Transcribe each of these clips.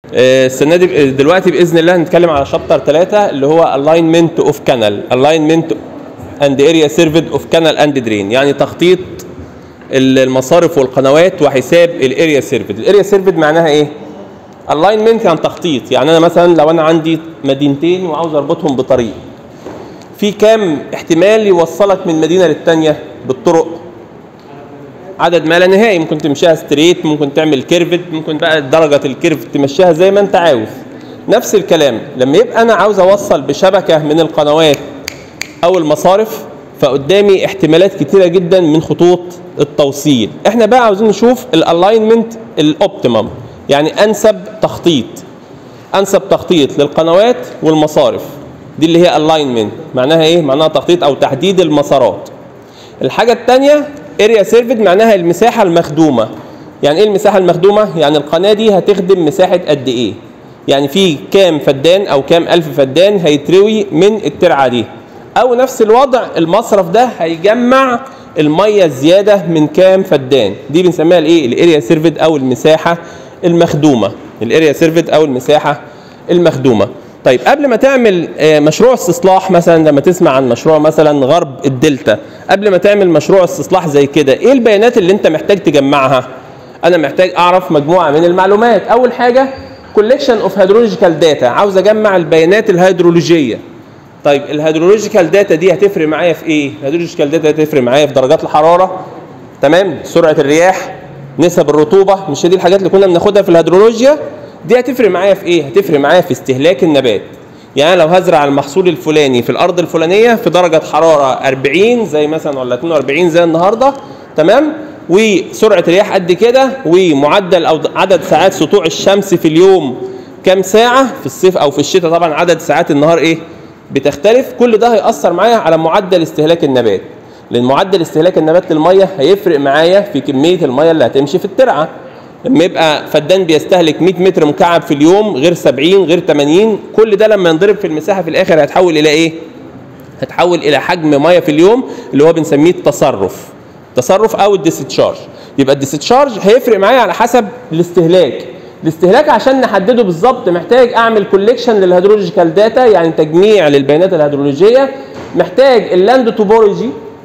آه، السنه دي دلوقتي باذن الله هنتكلم على شابتر 3 اللي هو الاينمنت اوف كانال الاينمنت اند اريا سيرفيد اوف كانال اند درين يعني تخطيط المصارف والقنوات وحساب الاريا سيرفيد الاريا سيرفيد معناها ايه الاينمنت يعني تخطيط يعني انا مثلا لو انا عندي مدينتين وعاوز اربطهم بطريق في كام احتمال يوصلك من مدينه للتانيه بالطرق عدد ما لا نهائي ممكن تمشيها ستريت ممكن تعمل كيرفد ممكن بقى درجه الكيرف تمشيها زي ما انت عاوز نفس الكلام لما يبقى انا عاوز اوصل بشبكه من القنوات او المصارف فقدامي احتمالات كتيره جدا من خطوط التوصيل احنا بقى عاوزين نشوف الالاينمنت الاوبتيمم يعني انسب تخطيط انسب تخطيط للقنوات والمصارف دي اللي هي الاينمنت معناها ايه معناها تخطيط او تحديد المسارات الحاجه الثانيه اريا سيرفيد معناها المساحه المخدومه يعني ايه المساحه المخدومه يعني القناه دي هتخدم مساحه قد ايه يعني في كام فدان او كام الف فدان هيتروي من الترعه دي او نفس الوضع المصرف ده هيجمع الميه الزياده من كام فدان دي بنسميها الايه الاريا سيرفيد او المساحه المخدومه الاريا سيرفيد او المساحه المخدومه طيب قبل ما تعمل مشروع استصلاح مثلا لما تسمع عن مشروع مثلا غرب الدلتا قبل ما تعمل مشروع استصلاح زي كده ايه البيانات اللي انت محتاج تجمعها انا محتاج اعرف مجموعه من المعلومات اول حاجه كوليكشن اوف هيدرولوجيكال داتا عاوز اجمع البيانات الهيدرولوجيه طيب الهيدرولوجيكال داتا دي هتفرق معايا في ايه الهيدرولوجيكال داتا هتفرق معايا في درجات الحراره تمام سرعه الرياح نسب الرطوبه مش دي الحاجات اللي كنا بناخدها في الهيدرولوجيا دي هتفرق معايا في ايه هتفرق معايا في استهلاك النبات يعني لو هزرع المحصول الفلاني في الارض الفلانيه في درجه حراره 40 زي مثلا ولا 42 زي النهارده تمام وسرعه رياح قد كده ومعدل او عدد ساعات سطوع الشمس في اليوم كام ساعه في الصيف او في الشتاء طبعا عدد ساعات النهار ايه بتختلف كل ده هيأثر معايا على معدل استهلاك النبات لان معدل استهلاك النبات للميه هيفرق معايا في كميه الميه اللي هتمشي في الترعه لما يبقى فدان بيستهلك 100 متر مكعب في اليوم غير 70 غير 80 كل ده لما ينضرب في المساحه في الاخر هيتحول الى ايه؟ هتحول الى حجم ميه في اليوم اللي هو بنسميه التصرف تصرف او الديستشارج يبقى الديستشارج هيفرق معايا على حسب الاستهلاك الاستهلاك عشان نحدده بالظبط محتاج اعمل كوليكشن للهيدرولوجيكال داتا يعني تجميع للبيانات الهيدرولوجيه محتاج اللاند توبولوجي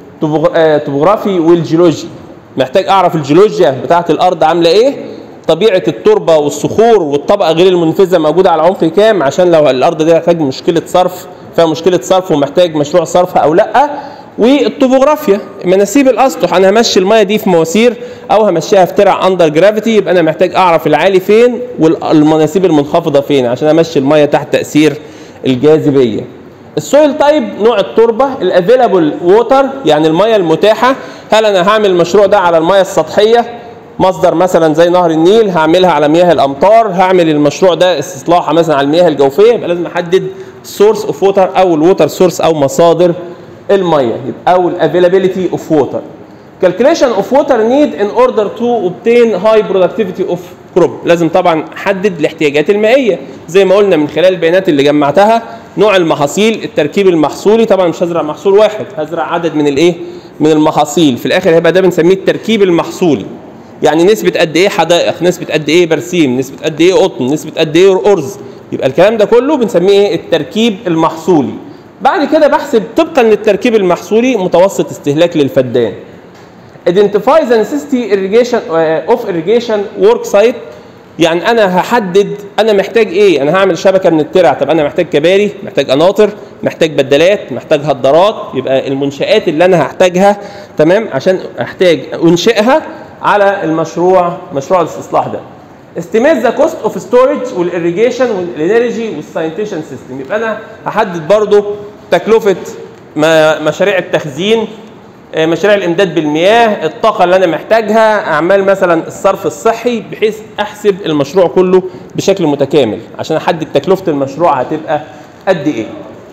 توبوغرافي والجيولوجي محتاج اعرف الجيولوجيا بتاعه الارض عامله ايه طبيعه التربه والصخور والطبقه غير المنفذه موجوده على عمق كام عشان لو الارض دي محتاج مشكله صرف فيها مشكله صرف ومحتاج مشروع صرف او لا والطوبوغرافيا مناسيب الاسطح انا همشي الميه دي في مواسير او همشيها في ترع اندر جرافيتي يبقى انا محتاج اعرف العالي فين والمناسيب المنخفضه فين عشان امشي الميه تحت تاثير الجاذبيه السويل تايب نوع التربه الافيلابل ووتر يعني الميه المتاحه هل انا هعمل المشروع ده على الميه السطحيه مصدر مثلا زي نهر النيل هعملها على مياه الامطار هعمل المشروع ده استصلاح مثلا على المياه الجوفيه يبقى لازم احدد سورس اوف ووتر او الووتر سورس او مصادر الميه يبقى او الافيلابيلتي اوف ووتر calculation of water need in order to obtain high productivity of crop لازم طبعا احدد الاحتياجات المائيه زي ما قلنا من خلال البيانات اللي جمعتها نوع المحاصيل التركيب المحصولي طبعا مش هزرع محصول واحد هزرع عدد من الايه من المحاصيل في الاخر هيبقى ده بنسميه التركيب المحصولي يعني نسبه قد ايه حدائق نسبه قد ايه برسيم نسبه قد ايه قطن نسبه قد ايه ارز يبقى الكلام ده كله بنسميه ايه التركيب المحصولي بعد كده بحسب طبقا للتركيب المحصولي متوسط استهلاك للفدان identify the necessity irrigation of irrigation work site يعني انا هحدد انا محتاج ايه انا هعمل شبكه من الترع طب انا محتاج كباري محتاج قناطر محتاج بدلات محتاج هدرات يبقى المنشات اللي انا هحتاجها تمام عشان احتاج انشئها على المشروع مشروع الاستصلاح ده استيميت ذا كوست اوف ستورج والاريجيشن والانرجي والسانيتيشن سيستم يبقى انا هحدد برضو تكلفه مشاريع التخزين مشاريع الامداد بالمياه الطاقه اللي انا محتاجها اعمال مثلا الصرف الصحي بحيث احسب المشروع كله بشكل متكامل عشان احدد تكلفه المشروع هتبقى قد ايه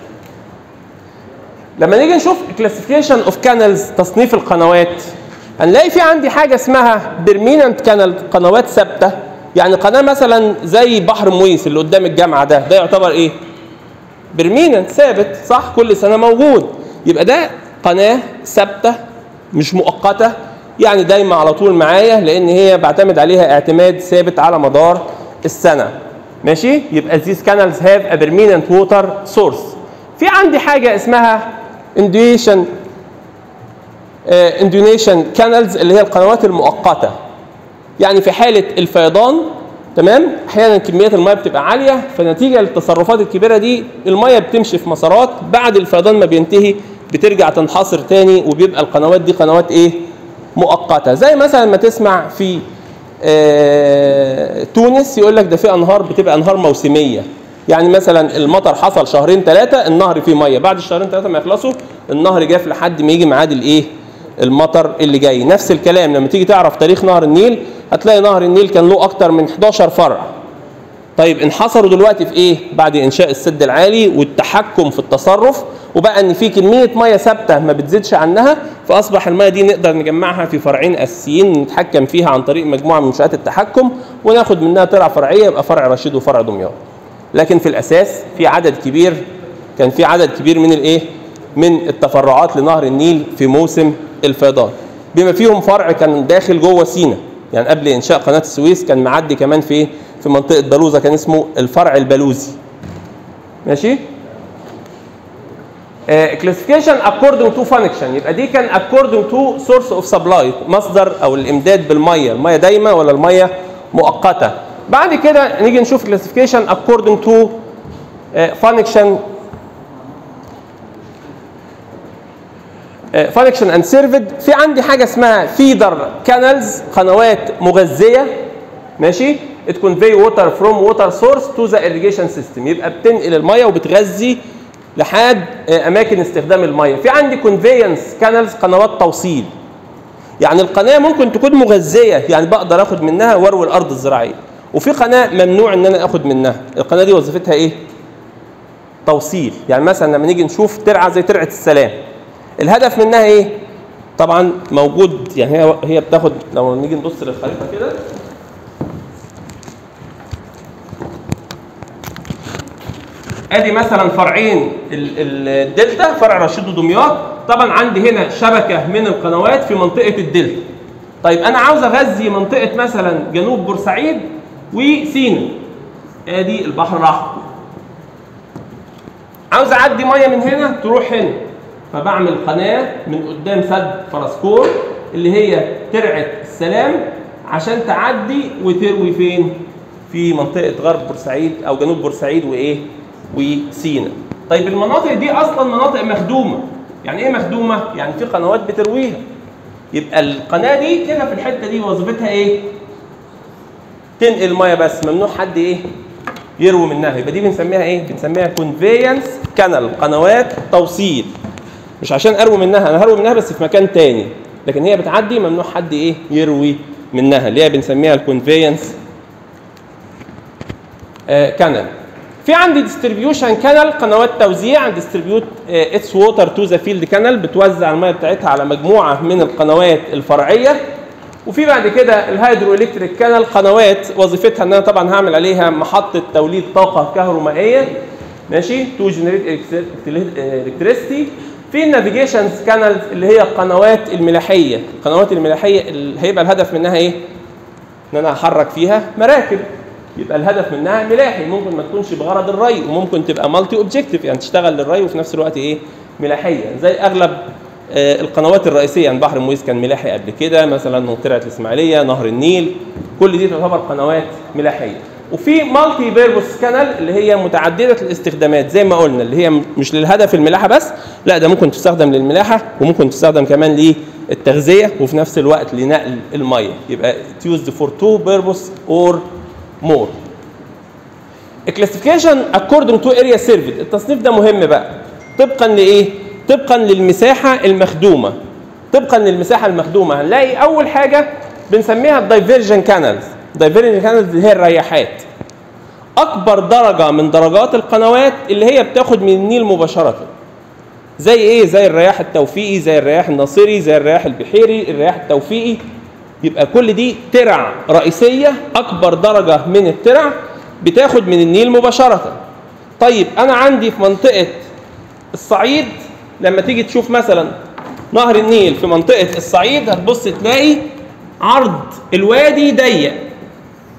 لما نيجي نشوف كلاسيفيكيشن اوف كانالز تصنيف القنوات هنلاقي في عندي حاجه اسمها بيرميننت كانال قنوات ثابته يعني قناه مثلا زي بحر مويس اللي قدام الجامعه ده ده يعتبر ايه بيرميننت ثابت صح كل سنه موجود يبقى ده قناه ثابته مش مؤقته يعني دايما على طول معايا لان هي بعتمد عليها اعتماد ثابت على مدار السنه ماشي يبقى these canals have a permanent water source في عندي حاجه اسمها induation اندونيشن كانالز اللي هي القنوات المؤقته يعني في حاله الفيضان تمام احيانا كميات الميه بتبقى عاليه فنتيجه للتصرفات الكبيره دي الميه بتمشي في مسارات بعد الفيضان ما بينتهي بترجع تنحصر تاني وبيبقى القنوات دي قنوات ايه مؤقته زي مثلا ما تسمع في آه تونس يقول لك ده في انهار بتبقى انهار موسميه يعني مثلا المطر حصل شهرين ثلاثه النهر فيه ميه بعد الشهرين ثلاثه ما يخلصوا النهر جاف لحد ما يجي ميعاد الايه المطر اللي جاي نفس الكلام لما تيجي تعرف تاريخ نهر النيل هتلاقي نهر النيل كان له اكتر من 11 فرع طيب انحصروا دلوقتي في ايه بعد انشاء السد العالي والتحكم في التصرف وبقى ان في كميه ميه ثابته ما بتزيدش عنها فاصبح الميه دي نقدر نجمعها في فرعين اساسيين نتحكم فيها عن طريق مجموعه من منشات التحكم وناخد منها ترع فرعيه يبقى فرع رشيد وفرع دمياط لكن في الاساس في عدد كبير كان في عدد كبير من الايه من التفرعات لنهر النيل في موسم الفيضان بما فيهم فرع كان داخل جوه سينا يعني قبل انشاء قناه السويس كان معدي كمان في في منطقه بلوزه كان اسمه الفرع البلوزي ماشي كلاسيفيكيشن اكوردنج تو فانكشن يبقى دي كان اكوردنج تو سورس اوف سبلاي مصدر او الامداد بالميه الميه دايمه ولا الميه مؤقته بعد كده نيجي نشوف كلاسيفيكيشن اكوردنج تو فانكشن فانكشن اند سيرفد في عندي حاجه اسمها فيدر كانالز قنوات مغذيه ماشي it convey water from water source to the irrigation system يبقى بتنقل الميه وبتغذي لحد اماكن استخدام الميه في عندي كونفينس كانالز قنوات توصيل يعني القناه ممكن تكون مغذيه يعني بقدر اخد منها واروي الارض الزراعيه وفي قناه ممنوع ان انا اخد منها القناه دي وظيفتها ايه توصيل يعني مثلا لما نيجي نشوف ترعه زي ترعه السلام الهدف منها ايه طبعا موجود يعني هي هي بتاخد لو نيجي نبص للخريطه كده ادي مثلا فرعين الدلتا فرع رشيد ودمياط طبعا عندي هنا شبكه من القنوات في منطقه الدلتا طيب انا عاوز اغذي منطقه مثلا جنوب بورسعيد وسينا ادي البحر الاحمر عاوز اعدي ميه من هنا تروح هنا فبعمل قناه من قدام سد فرسكور اللي هي ترعه السلام عشان تعدي وتروي فين في منطقه غرب بورسعيد او جنوب بورسعيد وايه وسينا طيب المناطق دي اصلا مناطق مخدومه يعني ايه مخدومه يعني في قنوات بترويها يبقى القناه دي كده في الحته دي وظيفتها ايه تنقل الميه بس ممنوع حد ايه يروي منها يبقى دي بنسميها ايه بنسميها كونفينس كانال قنوات توصيل مش عشان اروي منها انا هروي منها بس في مكان تاني لكن هي بتعدي ممنوع حد ايه يروي منها اللي هي بنسميها الكونفينس كانال في عندي ديستريبيوشن كانال قنوات توزيع ديستريبيوت اتس ووتر تو ذا فيلد كانال بتوزع الميه بتاعتها على مجموعه من القنوات الفرعيه وفي بعد كده الهيدرو الكتريك كانال قنوات وظيفتها ان انا طبعا هعمل عليها محطه توليد طاقه كهرومائيه ماشي تو جنريت الكتريستي في النافيجيشن كانال اللي هي القنوات الملاحيه القنوات الملاحيه اللي هيبقى الهدف منها ايه ان انا احرك فيها مراكب يبقى الهدف منها ملاحي ممكن ما تكونش بغرض الري وممكن تبقى مالتي اوبجيكتيف يعني تشتغل للري وفي نفس الوقت ايه ملاحيه زي اغلب آه القنوات الرئيسيه يعني بحر المويس كان ملاحي قبل كده مثلا ترعه الاسماعيليه نهر النيل كل دي تعتبر قنوات ملاحيه وفي مالتي بيربوس كانال اللي هي متعدده الاستخدامات زي ما قلنا اللي هي مش للهدف الملاحه بس لا ده ممكن تستخدم للملاحه وممكن تستخدم كمان للتغذيه وفي نفس الوقت لنقل الميه يبقى used for two purpose or more الكلاسيفيكيشن according to area served التصنيف ده مهم بقى طبقا لايه طبقا للمساحه المخدومه طبقا للمساحه المخدومه هنلاقي اول حاجه بنسميها الدايفيرجن كانالز الدايفيرجن كانالز اللي هي الرياحات اكبر درجه من درجات القنوات اللي هي بتاخد من النيل مباشره زي ايه زي الرياح التوفيقي زي الرياح الناصري زي الرياح البحيري الرياح التوفيقي يبقى كل دي ترع رئيسيه اكبر درجه من الترع بتاخد من النيل مباشره طيب انا عندي في منطقه الصعيد لما تيجي تشوف مثلا نهر النيل في منطقه الصعيد هتبص تلاقي عرض الوادي ضيق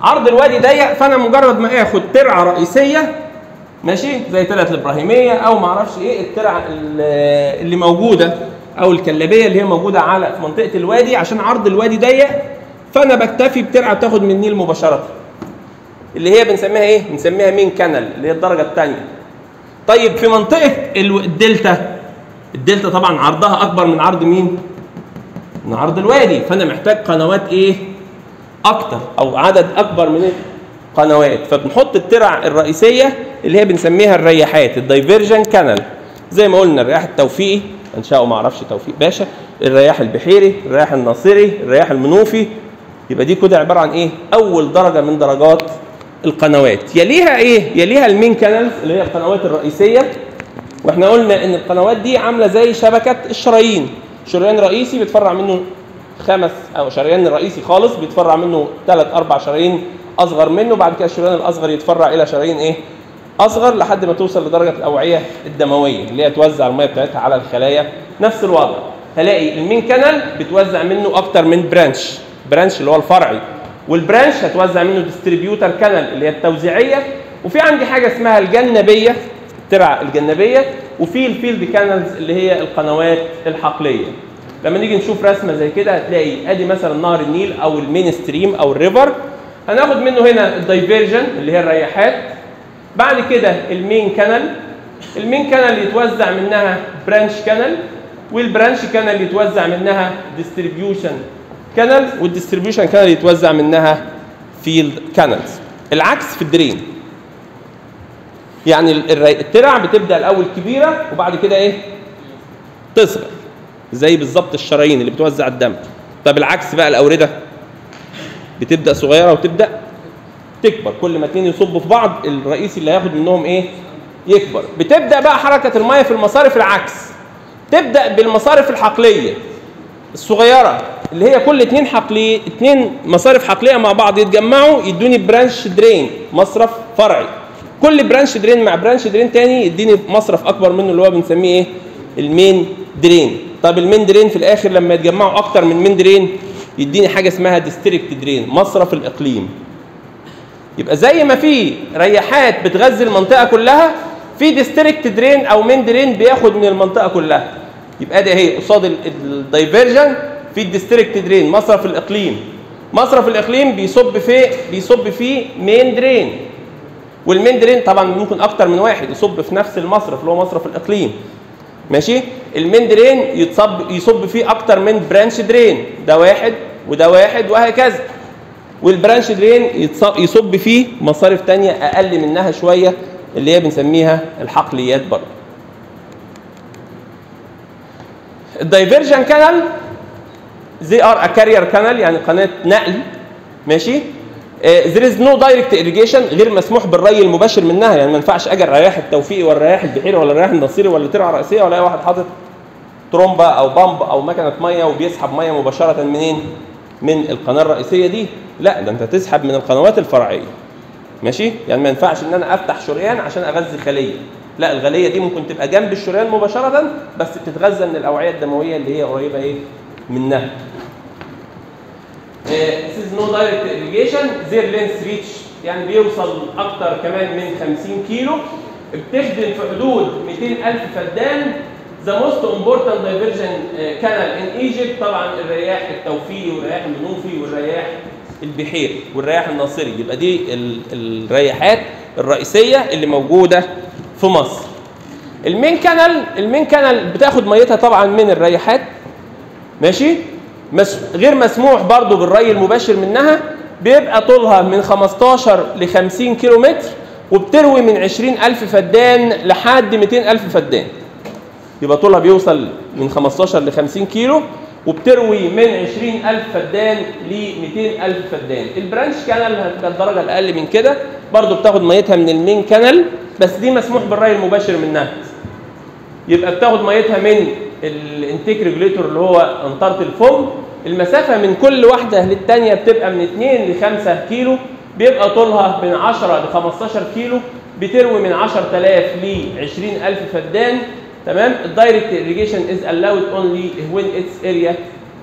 عرض الوادي ضيق فانا مجرد ما اخد ترعه رئيسيه ماشي زي ترعه الابراهيميه او ما اعرفش ايه الترعه ال- اللي موجوده او الكلابيه اللي هي موجوده على في منطقه الوادي عشان عرض الوادي ضيق فانا بكتفي بترعه بتاخد من النيل مباشره اللي هي بنسميها ايه؟ بنسميها مين كانال اللي هي الدرجه الثانيه طيب في منطقه ال- الدلتا الدلتا طبعا عرضها اكبر من عرض مين؟ من عرض الوادي فانا محتاج قنوات ايه؟ اكتر او عدد اكبر من القنوات فبنحط الترع الرئيسيه اللي هي بنسميها الرياحات الدايفرجن كانال زي ما قلنا الرياح التوفيقي انشاؤه ما اعرفش توفيق باشا الرياح البحيري الرياح الناصري الرياح المنوفي يبقى دي كده عباره عن ايه اول درجه من درجات القنوات يليها ايه يليها المين كانالز اللي هي القنوات الرئيسيه واحنا قلنا ان القنوات دي عامله زي شبكه الشرايين شريان رئيسي بيتفرع منه خمس او شريان رئيسي خالص بيتفرع منه ثلاث اربع شرايين اصغر منه بعد كده الشريان الاصغر يتفرع الى شرايين ايه اصغر لحد ما توصل لدرجه الاوعيه الدمويه اللي هي توزع الميه بتاعتها على الخلايا نفس الوضع هلاقي المين كانال بتوزع منه اكتر من برانش برانش اللي هو الفرعي والبرانش هتوزع منه ديستريبيوتر كانال اللي هي التوزيعيه وفي عندي حاجه اسمها الجنبيه الترع الجنبيه وفي الفيلد كانالز اللي هي القنوات الحقليه لما نيجي نشوف رسمه زي كده هتلاقي ادي مثلا نهر النيل او المين ستريم او الريفر هناخد منه هنا الدايفيرجن اللي هي الرياحات بعد كده المين كانال المين كانال يتوزع منها برانش كانال والبرانش كانال يتوزع منها ديستريبيوشن كانال والديستريبيوشن كانال يتوزع منها فيلد كانالز العكس في الدرين يعني الري- الترع بتبدا الاول كبيره وبعد كده ايه تصغر زي بالظبط الشرايين اللي بتوزع الدم طب العكس بقى الاورده بتبدا صغيره وتبدا تكبر كل ما اتنين يصبوا في بعض الرئيسي اللي هياخد منهم ايه يكبر بتبدا بقى حركه الميه في المصارف العكس تبدا بالمصارف الحقليه الصغيره اللي هي كل اتنين حقلي اتنين مصارف حقليه مع بعض يتجمعوا يدوني برانش درين مصرف فرعي كل برانش درين مع برانش درين تاني يديني مصرف اكبر منه اللي هو بنسميه ايه المين درين طب المين درين في الاخر لما يتجمعوا اكتر من مين درين يديني حاجه اسمها ديستريكت درين مصرف الاقليم يبقى زي ما في رياحات بتغذي المنطقه كلها في ديستريكت درين او مين درين بياخد من المنطقه كلها يبقى ده اهي قصاد ال- الدايفرجن في الديستريكت درين مصرف الاقليم مصرف الاقليم بيصب في بيصب فيه مين درين والمين درين طبعا ممكن اكتر من واحد يصب في نفس المصرف اللي هو مصرف الاقليم ماشي المين درين يتصب يصب فيه اكتر من برانش درين ده واحد وده واحد وهكذا والبرانش درين يتص- يصب فيه مصارف تانية اقل منها شويه اللي هي بنسميها الحقليات برضه الدايفرجن كانال زي ار ا كارير كانال يعني قناه نقل ماشي ذير از نو دايركت irrigation غير مسموح بالري المباشر منها يعني ما ينفعش اجي الرياح التوفيقي ولا الرياح البحيري ولا الرياح النصيري ولا ترعه رئيسيه ولا اي واحد حاطط ترومبه او بامب او مكنه ميه وبيسحب ميه مباشره منين؟ من القناه الرئيسيه دي لا ده انت تسحب من القنوات الفرعيه ماشي يعني ما ينفعش ان انا افتح شريان عشان اغذي خليه لا الخليه دي ممكن تبقى جنب الشريان مباشره بس بتتغذى من الاوعيه الدمويه اللي هي قريبه ايه منها This is no direct irrigation their length reach يعني بيوصل اكتر كمان من 50 كيلو بتخدم في حدود 200 الف فدان The most important diversion uh, canal in Egypt طبعا الرياح التوفيقي والرياح المنوفي والرياح البحيري والرياح الناصري يبقى دي ال- الرياحات الرئيسيه اللي موجوده في مصر. المين كانال المين كانال بتاخد ميتها طبعا من الرياحات ماشي مس... غير مسموح برضو بالري المباشر منها بيبقى طولها من 15 ل 50 كيلو متر وبتروي من 20 ألف فدان لحد 200 ألف فدان يبقى طولها بيوصل من 15 ل 50 كيلو وبتروي من 20 ألف فدان ل 200 ألف فدان البرانش كانال هتبقى الدرجة الأقل من كده برضو بتاخد ميتها من المين كانال بس دي مسموح بالري المباشر منها يبقى بتاخد ميتها من الانتيك ريجوليتور اللي هو انطره الفم المسافه من كل واحده للثانيه بتبقى من 2 ل 5 كيلو بيبقى طولها من 10 ل 15 كيلو بتروي من 10000 ل 20000 فدان تمام الدايركت irrigation is allowed only when its area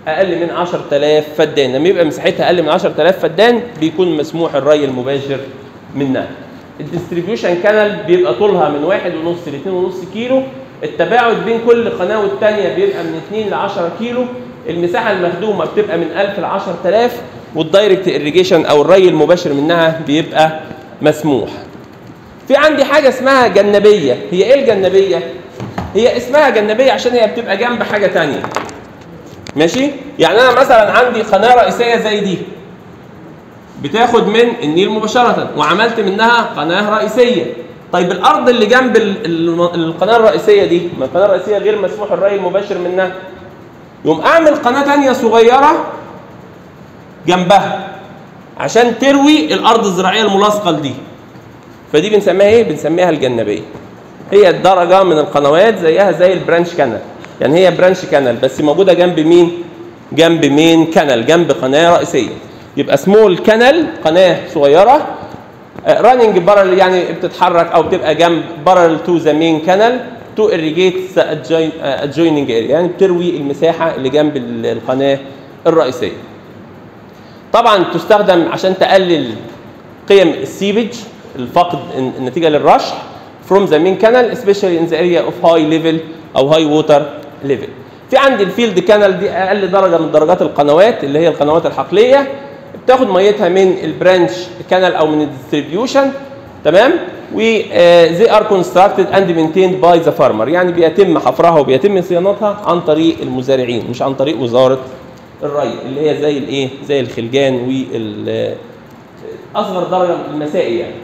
اقل من 10000 فدان لما يبقى مساحتها اقل من 10000 فدان بيكون مسموح الري المباشر منها الديستريبيوشن كانال بيبقى طولها من واحد ونص ل 2 ونص كيلو التباعد بين كل قناه والثانيه بيبقى من 2 ل 10 كيلو المساحه المخدومه بتبقى من 1000 ل 10000 والدايركت اريجيشن او الري المباشر منها بيبقى مسموح في عندي حاجه اسمها جنبيه هي ايه الجنبيه هي اسمها جنبيه عشان هي بتبقى جنب حاجه تانية ماشي يعني انا مثلا عندي قناه رئيسيه زي دي بتاخد من النيل مباشره وعملت منها قناه رئيسيه طيب الارض اللي جنب ال- ال- القناه الرئيسيه دي ما القناه الرئيسيه غير مسموح الري المباشر منها يقوم اعمل قناه تانية صغيره جنبها عشان تروي الارض الزراعيه الملاصقه لدي فدي بنسميها ايه بنسميها الجنبيه هي الدرجه من القنوات زيها زي البرانش كانال يعني هي برانش كانال بس موجوده جنب مين جنب مين كانال جنب قناه رئيسيه يبقى سمول كانال قناه صغيره راننج بارل يعني بتتحرك او بتبقى جنب بارل تو ذا مين كانال تو اريجيت ادجويننج اريا يعني بتروي المساحه اللي جنب ال- القناه الرئيسيه طبعا تستخدم عشان تقلل قيم السيبج الفقد الن- النتيجه للرشح from the main canal especially in the area of high level او high water level في عندي الفيلد كانال دي اقل درجه من درجات القنوات اللي هي القنوات الحقليه بتاخد ميتها من البرانش كانال او من الديستريبيوشن تمام و زي ار كونستراكتد اند مينتيند باي ذا فارمر يعني بيتم حفرها وبيتم صيانتها عن طريق المزارعين مش عن طريق وزاره الري اللي هي زي الايه زي الخلجان وال اصغر درجه من المسائي يعني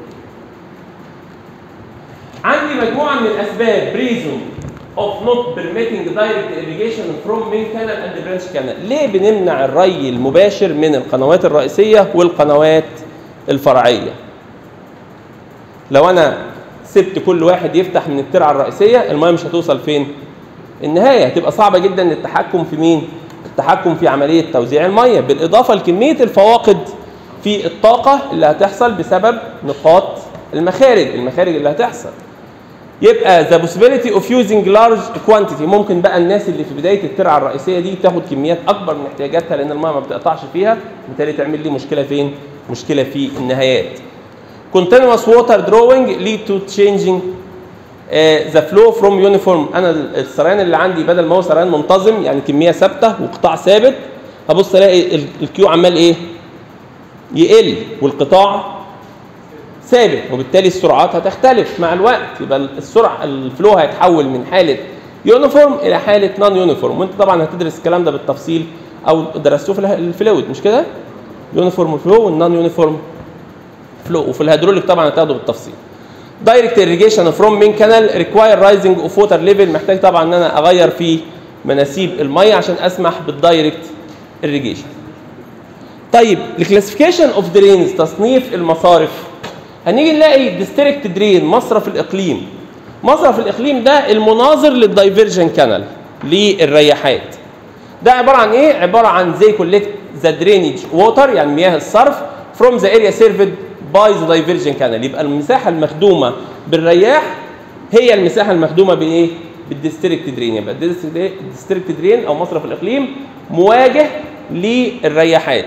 عندي مجموعه من الاسباب ريزون of not permitting direct irrigation from main canal and branch canal ليه بنمنع الري المباشر من القنوات الرئيسيه والقنوات الفرعيه لو انا سبت كل واحد يفتح من الترعه الرئيسيه الميه مش هتوصل فين النهايه هتبقى صعبه جدا التحكم في مين التحكم في عمليه توزيع الميه بالاضافه لكميه الفواقد في الطاقه اللي هتحصل بسبب نقاط المخارج المخارج اللي هتحصل يبقى the possibility of using large quantity ممكن بقى الناس اللي في بدايه الترعه الرئيسيه دي تاخد كميات اكبر من احتياجاتها لان الميه ما بتقطعش فيها بالتالي تعمل لي مشكله فين مشكله في النهايات continuous water drawing lead to changing uh, the flow from uniform انا السريان اللي عندي بدل ما هو سريان منتظم يعني كميه ثابته وقطاع ثابت هبص الاقي ال- الكيو عمال ايه يقل والقطاع ثابت وبالتالي السرعات هتختلف مع الوقت يبقى السرعه الفلو هيتحول من حاله يونيفورم الى حاله نون يونيفورم وانت طبعا هتدرس الكلام ده بالتفصيل او درستوه في اله- الفلويد مش كده يونيفورم فلو والنون يونيفورم فلو وفي الهيدروليك طبعا هتاخده بالتفصيل دايركت irrigation فروم مين كانال ريكواير رايزنج اوف ووتر ليفل محتاج طبعا ان انا اغير في مناسيب الميه عشان اسمح بالدايركت irrigation طيب الكلاسيفيكيشن اوف درينز تصنيف المصارف هنيجي نلاقي ديستريكت درين مصرف الاقليم مصرف الاقليم ده المناظر للدايفرجن كانال للرياحات ده عباره عن ايه عباره عن زي كولكت ذا درينج ووتر يعني مياه الصرف فروم ذا اريا سيرفد باي ذا دايفرجن كانال يبقى المساحه المخدومه بالرياح هي المساحه المخدومه بايه بالديستريكت درين يبقى الديستريكت درين او مصرف الاقليم مواجه للرياحات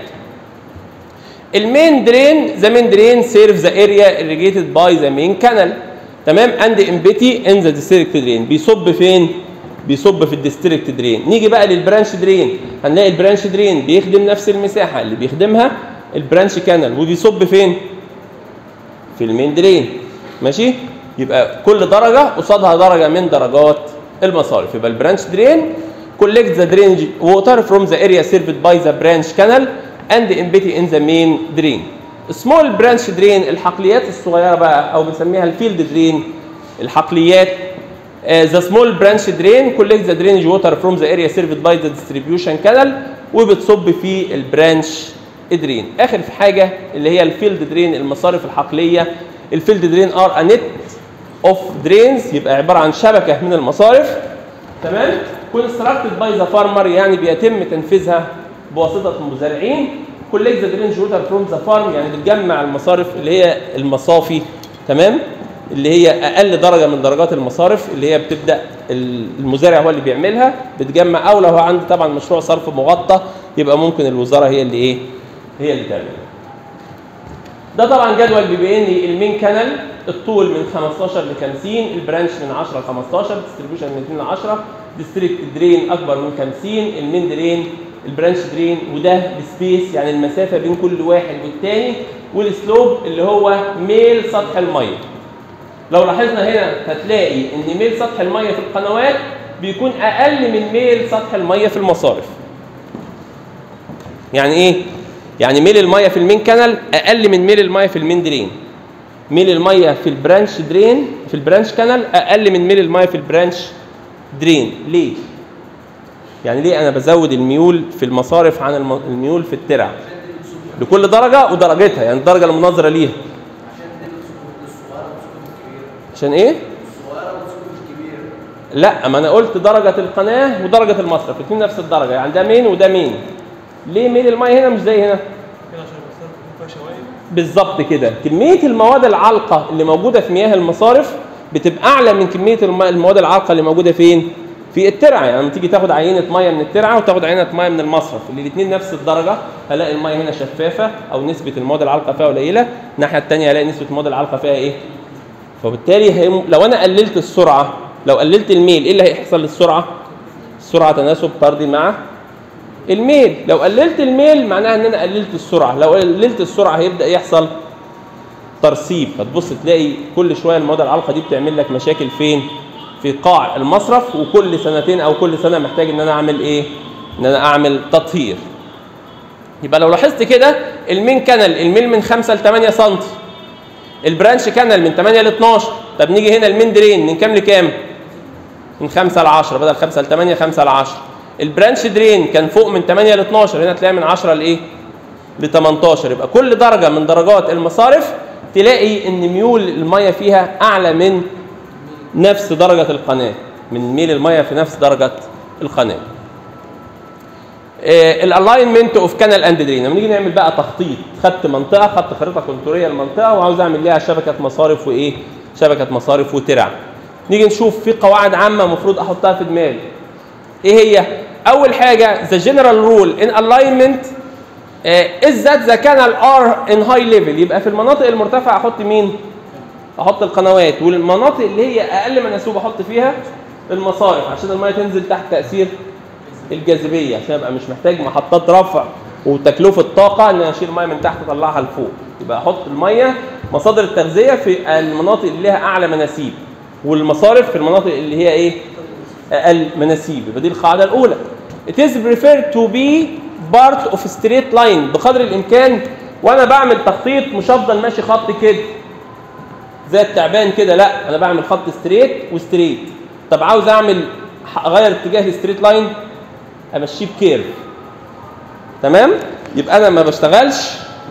المين درين ذا مين درين سيرف ذا اريا irrigated باي ذا مين كانال تمام اند امبتي ان ذا ديستريكت درين بيصب فين بيصب في الديستريكت درين نيجي بقى للبرانش درين هنلاقي البرانش درين بيخدم نفس المساحه اللي بيخدمها البرانش كانال وبيصب فين في المين درين ماشي يبقى كل درجه قصادها درجه من درجات المصارف يبقى البرانش درين collect the drainage water from the area served by the branch canal and empty in the main drain. small branch drain الحقليات الصغيره بقى او بنسميها الفيلد درين الحقليات uh, the small branch drain collect the drainage water from the area served by the distribution canal وبتصب في البرانش درين اخر في حاجه اللي هي الفيلد درين المصارف الحقليه الفيلد درين ار نت اوف درينز يبقى عباره عن شبكه من المصارف تمام كونستراكتد باي ذا فارمر يعني بيتم تنفيذها بواسطه المزارعين كولكت ذا درينج ووتر فروم ذا فارم يعني بتجمع المصارف اللي هي المصافي تمام اللي هي اقل درجه من درجات المصارف اللي هي بتبدا المزارع هو اللي بيعملها بتجمع او لو هو عنده طبعا مشروع صرف مغطى يبقى ممكن الوزاره هي اللي ايه هي اللي تعملها ده طبعا جدول بيبين لي المين كانال الطول من 15 ل 50 البرانش من 10 ل 15 ديستريبيوشن من 2 ل 10 ديستريكت درين اكبر من 50 المين درين البرانش درين وده السبيس يعني المسافه بين كل واحد والتاني والسلوب اللي هو ميل سطح الميه لو لاحظنا هنا هتلاقي ان ميل سطح الميه في القنوات بيكون اقل من ميل سطح الميه في المصارف يعني ايه يعني ميل الميه في المين كانال اقل من ميل الميه في المين درين ميل الميه في البرانش درين في البرانش كانال اقل من ميل الميه في البرانش درين ليه يعني ليه انا بزود الميول في المصارف عن الم- الميول في الترع لكل درجه ودرجتها يعني الدرجه المناظره ليها عشان ايه لا ما انا قلت درجه القناه ودرجه المصرف الاثنين نفس الدرجه يعني ده مين وده مين ليه ميل الميه هنا مش زي هنا كده عشان المسافه تكون فيها شوايب بالظبط كده كميه المواد العالقه اللي موجوده في مياه المصارف بتبقى اعلى من كميه الم- المواد العالقه اللي موجوده فين في الترعه يعني لما تيجي تاخد عينه ميه من الترعه وتاخد عينه ميه من المصرف اللي الاثنين نفس الدرجه هلاقي الميه هنا شفافه او نسبه المواد العالقه فيها قليله الناحيه الثانيه هلاقي نسبه المواد العالقه فيها ايه فبالتالي هي- لو انا قللت السرعه لو قللت الميل ايه اللي هيحصل للسرعه السرعه تناسب طردي مع الميل لو قللت الميل معناها ان انا قللت السرعه لو قللت السرعه هيبدا يحصل ترسيب فتبص تلاقي كل شويه المواد العالقه دي بتعمل لك مشاكل فين في قاع المصرف وكل سنتين او كل سنه محتاج ان انا اعمل ايه ان انا اعمل تطهير يبقى لو لاحظت كده المين كانال الميل من 5 ل 8 سم البرانش كانال من 8 ل 12 طب نيجي هنا المين درين من كام لكام من 5 ل 10 بدل 5 ل 8 5 ل 10 البرانش درين كان فوق من 8 ل 12 هنا تلاقي من 10 لايه ل 18 يبقى كل درجه من درجات المصارف تلاقي ان ميول الميه فيها اعلى من نفس درجه القناه من ميل الميه في نفس درجه القناه الالاينمنت اوف كانال اند درين لما نيجي نعمل بقى تخطيط خدت منطقه خدت خريطه كونتوريه للمنطقه وعاوز اعمل ليها شبكه مصارف وايه شبكه مصارف وترع نيجي نشوف في قواعد عامه المفروض احطها في دماغي ايه هي اول حاجه the general rule in alignment uh, is that the canal are in high level يبقى في المناطق المرتفعه احط مين احط القنوات والمناطق اللي هي اقل منسوب احط فيها المصارف عشان الميه تنزل تحت تاثير الجاذبيه عشان ابقى مش محتاج محطات رفع وتكلفه طاقه ان أنا اشيل ميه من تحت اطلعها لفوق يبقى احط الميه مصادر التغذيه في المناطق اللي لها اعلى مناسيب والمصارف في المناطق اللي هي ايه اقل مناسيب يبقى دي القاعده الاولى it is preferred to be part of straight line بقدر الامكان وانا بعمل تخطيط مش هفضل ماشي خط كده زي التعبان كده لا انا بعمل خط ستريت وستريت طب عاوز اعمل اغير اتجاه الستريت لاين امشيه بكيرف تمام يبقى انا ما بشتغلش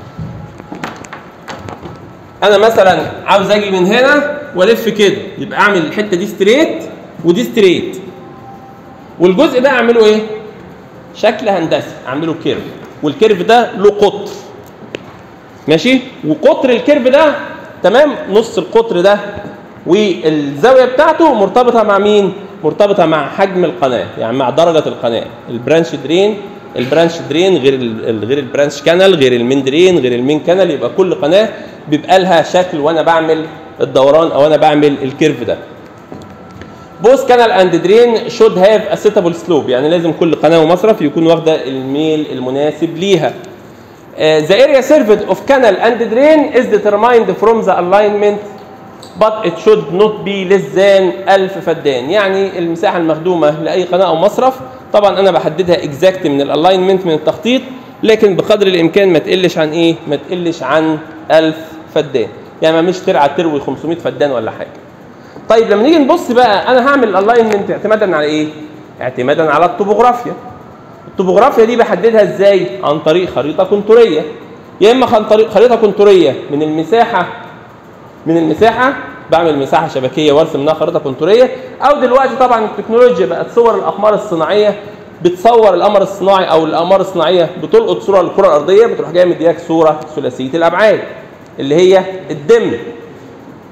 انا مثلا عاوز اجي من هنا والف كده يبقى اعمل الحته دي ستريت ودي ستريت والجزء ده اعمله ايه شكل هندسي اعمله كيرف والكيرف ده له قطر ماشي وقطر الكيرف ده تمام نص القطر ده والزاويه بتاعته مرتبطه مع مين مرتبطه مع حجم القناه يعني مع درجه القناه البرانش درين البرانش درين غير ال غير البرانش كانال غير المين درين غير المين كانال يبقى كل قناه بيبقى لها شكل وانا بعمل الدوران او انا بعمل الكيرف ده بوث كانال اند درين شود هاف ا suitable سلوب يعني لازم كل قناه ومصرف يكون واخده الميل المناسب ليها Uh, the area served of canal and drain is determined from the alignment but it should not be less than 1000 فدان يعني المساحه المخدومه لاي قناه او مصرف طبعا انا بحددها اكزاكت من الالاينمنت من التخطيط لكن بقدر الامكان ما تقلش عن ايه ما تقلش عن 1000 فدان يعني ما مش ترعى تروي 500 فدان ولا حاجه طيب لما نيجي نبص بقى انا هعمل الالاينمنت اعتمادا على ايه اعتمادا على الطبوغرافيا الطبوغرافيا دي بحددها ازاي عن طريق خريطه كونتوريه يا اما عن طريق خريطه كونتوريه من المساحه من المساحه بعمل مساحه شبكيه وارسم منها خريطه كونتوريه او دلوقتي طبعا التكنولوجيا بقت صور الاقمار الصناعيه بتصور القمر الصناعي او الاقمار الصناعيه بتلقط صوره للكره الارضيه بتروح جايه مدياك صوره ثلاثيه الابعاد اللي هي الدم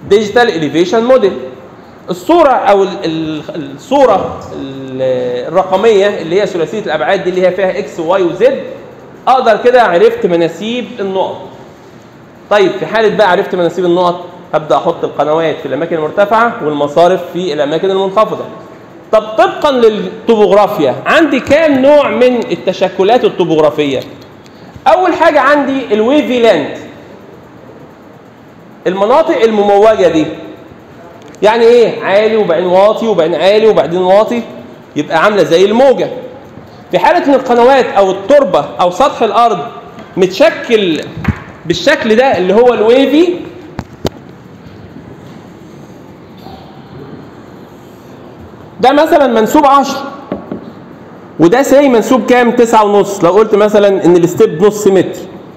ديجيتال اليفيشن موديل الصوره او ال- ال- الصوره ال- الرقميه اللي هي ثلاثيه الابعاد دي اللي هي فيها اكس وواي وزد اقدر كده عرفت مناسيب النقط طيب في حاله بقى عرفت مناسيب النقط هبدا احط القنوات في الاماكن المرتفعه والمصارف في الاماكن المنخفضه طب طبقا للطبوغرافيا عندي كام نوع من التشكلات الطبوغرافيه اول حاجه عندي الويفي لاند المناطق المموجه دي يعني ايه عالي وبعدين واطي وبعدين عالي وبعدين واطي يبقى عامله زي الموجه في حاله ان القنوات او التربه او سطح الارض متشكل بالشكل ده اللي هو الويفي ده مثلا منسوب 10 وده ساي منسوب كام؟ تسعة ونص لو قلت مثلا ان الستيب نص متر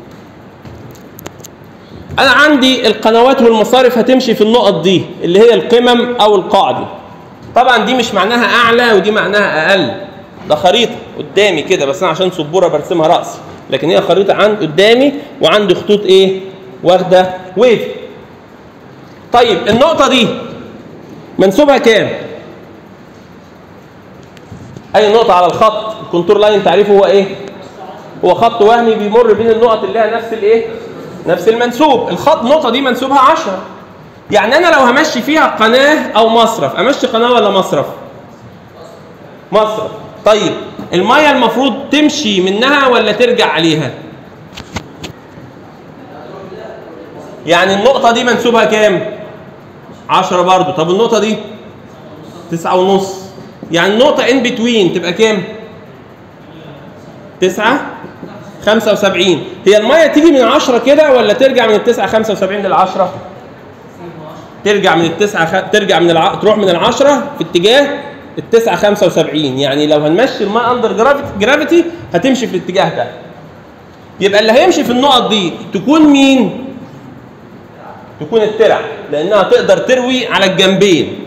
انا عندي القنوات والمصارف هتمشي في النقط دي اللي هي القمم او القاع دي طبعا دي مش معناها اعلى ودي معناها اقل ده خريطه قدامي كده بس انا عشان سبوره برسمها راسي لكن هي خريطه عند قدامي وعندي خطوط ايه واخده ويف طيب النقطه دي منسوبها كام اي نقطه على الخط الكونتور لاين تعريفه هو ايه هو خط وهمي بيمر بين النقط اللي لها نفس الايه نفس المنسوب الخط النقطه دي منسوبها 10 يعني انا لو همشي فيها قناه او مصرف امشي قناه ولا مصرف مصرف طيب الميه المفروض تمشي منها ولا ترجع عليها يعني النقطه دي منسوبها كام 10 برضو طب النقطه دي تسعة ونص يعني النقطة ان بتوين تبقى كام؟ تسعة خمسة وسبعين هي المية تيجي من عشرة كده ولا ترجع من التسعة خمسة وسبعين للعشرة؟ ترجع من التسعة خ... ترجع من الع... تروح من العشرة في اتجاه التسعة خمسة وسبعين يعني لو هنمشي الماء اندر جرافيتي جرافيتي هتمشي في الاتجاه ده يبقى اللي هيمشي في النقط دي تكون مين؟ تكون الترع لانها تقدر تروي على الجنبين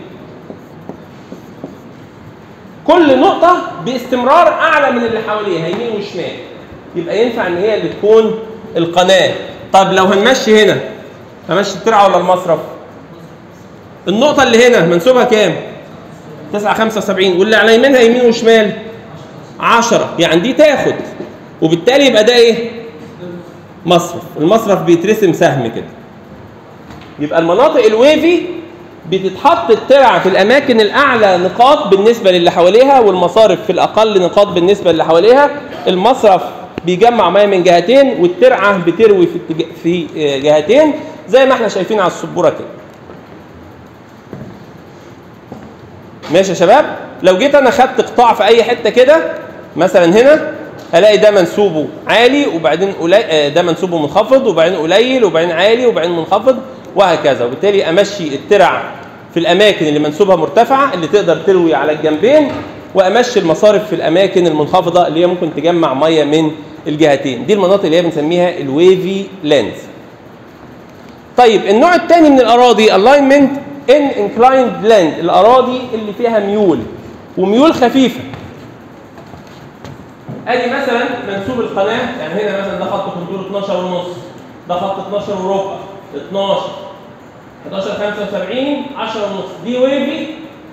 كل نقطة باستمرار أعلى من اللي حواليها يمين وشمال يبقى ينفع إن هي اللي تكون القناة طب لو هنمشي هنا همشي الترعة ولا المصرف؟ النقطة اللي هنا منسوبها كام؟ 975 واللي على يمينها يمين وشمال 10 يعني دي تاخد وبالتالي يبقى ده ايه؟ مصرف المصرف بيترسم سهم كده يبقى المناطق الويفي بتتحط الترع في الاماكن الاعلى نقاط بالنسبه للي حواليها والمصارف في الاقل نقاط بالنسبه للي حواليها المصرف بيجمع ميه من جهتين والترعه بتروي في اتجاه في جهتين زي ما احنا شايفين على السبوره كده ماشي يا شباب لو جيت انا خدت قطاع في اي حته كده مثلا هنا الاقي ده منسوبه عالي وبعدين قليل ده منسوبه منخفض وبعدين قليل وبعدين عالي وبعدين منخفض وهكذا وبالتالي امشي الترع في الاماكن اللي منسوبها مرتفعه اللي تقدر تروي على الجنبين وامشي المصارف في الاماكن المنخفضه اللي هي ممكن تجمع ميه من الجهتين دي المناطق اللي هي بنسميها الويفي لاندز طيب النوع الثاني من الاراضي الاينمنت ان انكلايند لاند الاراضي اللي فيها ميول وميول خفيفه ادي مثلا منسوب القناه يعني هنا مثلا ده خط كونتور 12 ونص ده خط 12 وربع 12 11 75 10 ونص دي ويفي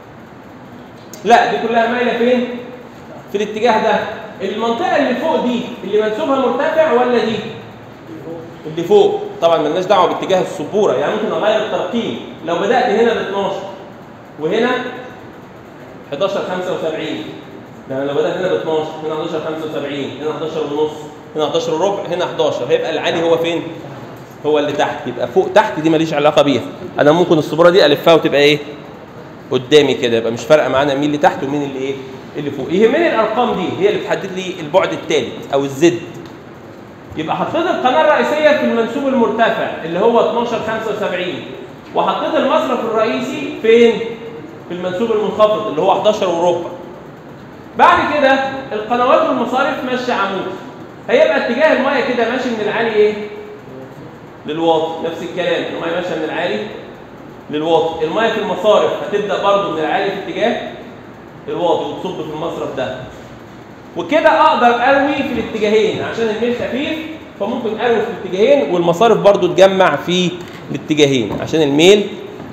لا دي كلها مايله فين؟ في الاتجاه ده المنطقه اللي فوق دي اللي منسوبها مرتفع ولا دي؟ اللي فوق طبعا ملناش دعوه باتجاه السبوره يعني ممكن اغير الترقيم لو بدات هنا ب 12 وهنا 11 75 يعني لو بدات هنا ب 12 هنا 11 75 هنا 11 ونص هنا 11 وربع هنا 11 هيبقى العالي هو فين؟ هو اللي تحت يبقى فوق تحت دي ماليش علاقه بيها انا ممكن السبوره دي الفها وتبقى ايه قدامي كده يبقى مش فارقه معانا مين اللي تحت ومين اللي ايه اللي فوق يهمني الارقام دي هي اللي بتحدد لي البعد الثالث او الزد يبقى حطيت القناه الرئيسيه في المنسوب المرتفع اللي هو 12 75 وحطيت المصرف الرئيسي فين في المنسوب المنخفض اللي هو 11 وربع بعد كده القنوات والمصارف ماشيه عمود هيبقى اتجاه الميه كده ماشي من العالي ايه للواطي نفس الكلام الميه ماشيه من العالي للواطي الميه في المصارف هتبدا برضو من العالي في اتجاه الواطي وتصب في المصرف ده وكده اقدر اروي في الاتجاهين عشان الميل خفيف فممكن اروي في الاتجاهين والمصارف برضو تجمع في الاتجاهين عشان الميل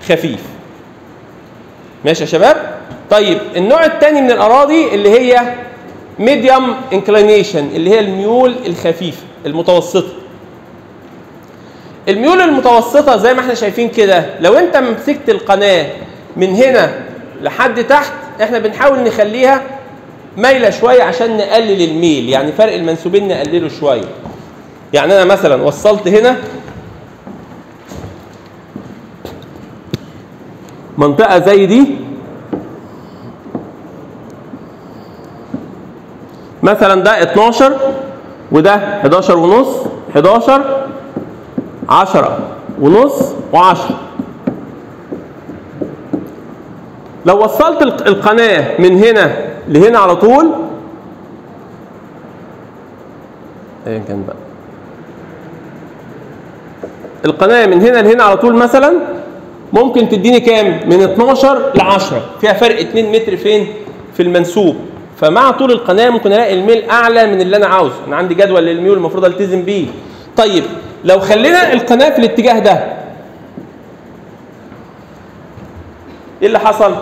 خفيف ماشي يا شباب طيب النوع الثاني من الاراضي اللي هي ميديوم انكلينيشن اللي هي الميول الخفيفه المتوسطه الميول المتوسطه زي ما احنا شايفين كده لو انت مسكت القناه من هنا لحد تحت احنا بنحاول نخليها مايله شويه عشان نقلل الميل يعني فرق المنسوبين نقلله شويه يعني انا مثلا وصلت هنا منطقه زي دي مثلا ده 12 وده 11 ونص 11 10 ونص و10 لو وصلت الق- القناة من هنا لهنا على طول ايا كان بقى القناة من هنا لهنا على طول مثلا ممكن تديني كام؟ من 12 ل 10 فيها فرق 2 متر فين؟ في المنسوب فمع طول القناة ممكن الاقي الميل اعلى من اللي انا عاوزه انا عندي جدول للميول المفروض التزم بيه طيب لو خلينا القناة في الاتجاه ده ايه اللي حصل؟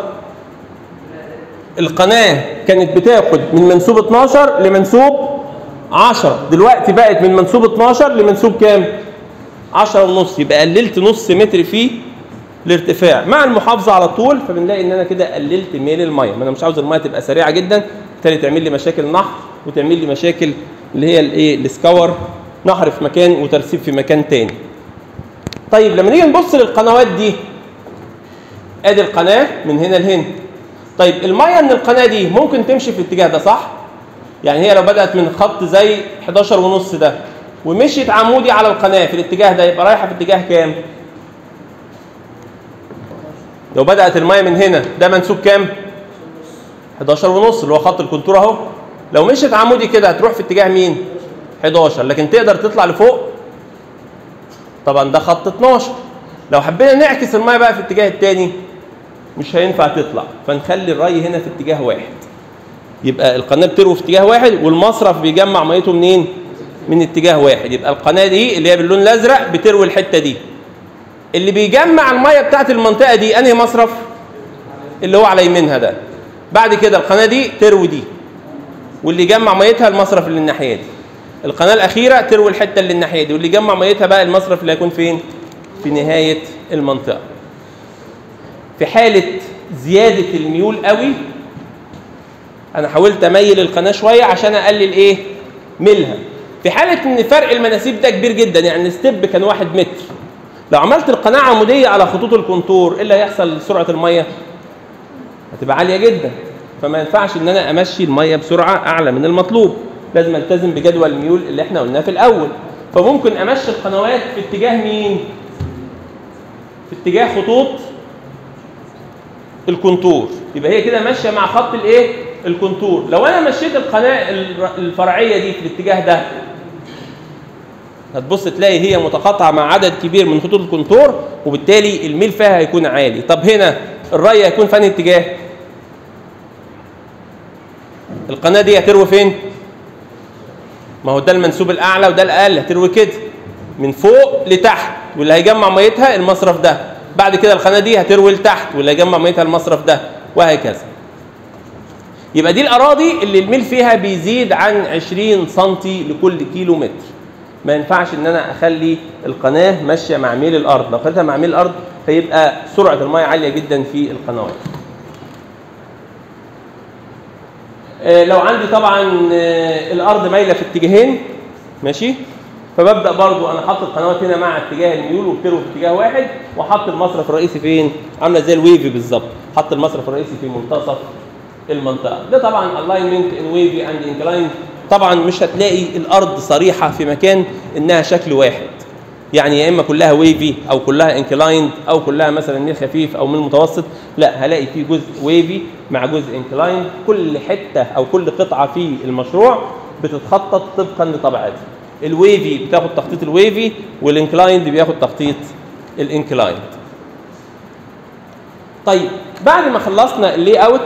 القناة كانت بتاخد من منسوب 12 لمنسوب 10 دلوقتي بقت من منسوب 12 لمنسوب كام؟ 10 ونص يبقى قللت نص متر في الارتفاع مع المحافظة على الطول فبنلاقي ان انا كده قللت ميل المية ما انا مش عاوز المية تبقى سريعة جدا بالتالي تعمل لي مشاكل نحر وتعمل لي مشاكل اللي هي الايه السكور نحر في مكان وترسيب في مكان تاني طيب لما نيجي نبص للقنوات دي ادي القناة من هنا لهنا طيب المية من القناة دي ممكن تمشي في الاتجاه ده صح؟ يعني هي لو بدأت من خط زي 11 ونص ده ومشيت عمودي على القناة في الاتجاه ده يبقى رايحة في اتجاه كام؟ لو بدأت المية من هنا ده منسوب كام؟ 11 ونص اللي هو خط الكونتور اهو لو مشيت عمودي كده هتروح في اتجاه مين؟ 11 لكن تقدر تطلع لفوق طبعا ده خط 12 لو حبينا نعكس المية بقى في الاتجاه التاني مش هينفع تطلع فنخلي الري هنا في اتجاه واحد يبقى القناه بتروي في اتجاه واحد والمصرف بيجمع ميته منين؟ من اتجاه واحد يبقى القناه دي اللي هي باللون الازرق بتروي الحته دي اللي بيجمع الميه بتاعت المنطقه دي انهي مصرف؟ اللي هو على يمينها ده بعد كده القناه دي تروي دي واللي يجمع ميتها المصرف اللي الناحيه دي القناه الاخيره تروي الحته اللي الناحيه دي واللي يجمع ميتها بقى المصرف اللي هيكون فين؟ في نهايه المنطقه في حالة زيادة الميول قوي أنا حاولت أميل القناة شوية عشان أقلل إيه؟ ميلها. في حالة إن فرق المناسيب ده كبير جدا يعني الستيب كان واحد متر. لو عملت القناة عمودية على خطوط الكونتور إيه اللي هيحصل لسرعة المية؟ هتبقى عالية جدا. فما ينفعش إن أنا أمشي المية بسرعة أعلى من المطلوب. لازم ألتزم بجدول الميول اللي إحنا قلناه في الأول. فممكن أمشي القنوات في اتجاه مين؟ في اتجاه خطوط الكونتور يبقى هي كده ماشيه مع خط الايه الكونتور لو انا مشيت القناه الر- الفرعيه دي في الاتجاه ده هتبص تلاقي هي متقاطعه مع عدد كبير من خطوط الكونتور وبالتالي الميل فيها هيكون عالي طب هنا الري هيكون في انهي اتجاه القناه دي هتروي فين ما هو ده المنسوب الاعلى وده الاقل هتروي كده من فوق لتحت واللي هيجمع ميتها المصرف ده بعد كده القناه دي هتروي لتحت واللي هيجمع ميتها المصرف ده وهكذا يبقى دي الاراضي اللي الميل فيها بيزيد عن 20 سم لكل كيلو متر ما ينفعش ان انا اخلي القناه ماشيه مع ميل الارض لو خليتها مع ميل الارض هيبقى سرعه الميه عاليه جدا في القنوات آه، لو عندي طبعا آه، الارض مايله في اتجاهين ماشي فببدا برضو انا حاطط القنوات هنا مع اتجاه الميول وبتروي في اتجاه واحد وحط المصرف الرئيسي فين عامله زي الويفي بالظبط حط المصرف الرئيسي في منتصف المنطقه ده طبعا الاينمنت ان ويفي اند انكلاين طبعا مش هتلاقي الارض صريحه في مكان انها شكل واحد يعني يا اما كلها ويفي او كلها انكلايند او كلها مثلا ميل خفيف او ميل متوسط لا هلاقي في جزء ويفي مع جزء انكلايند كل حته او كل قطعه في المشروع بتتخطط طبقا لطبيعتها الويفي بتاخد تخطيط الويفي والانكلايند بياخد تخطيط الانكلايند طيب بعد ما خلصنا اللي اوت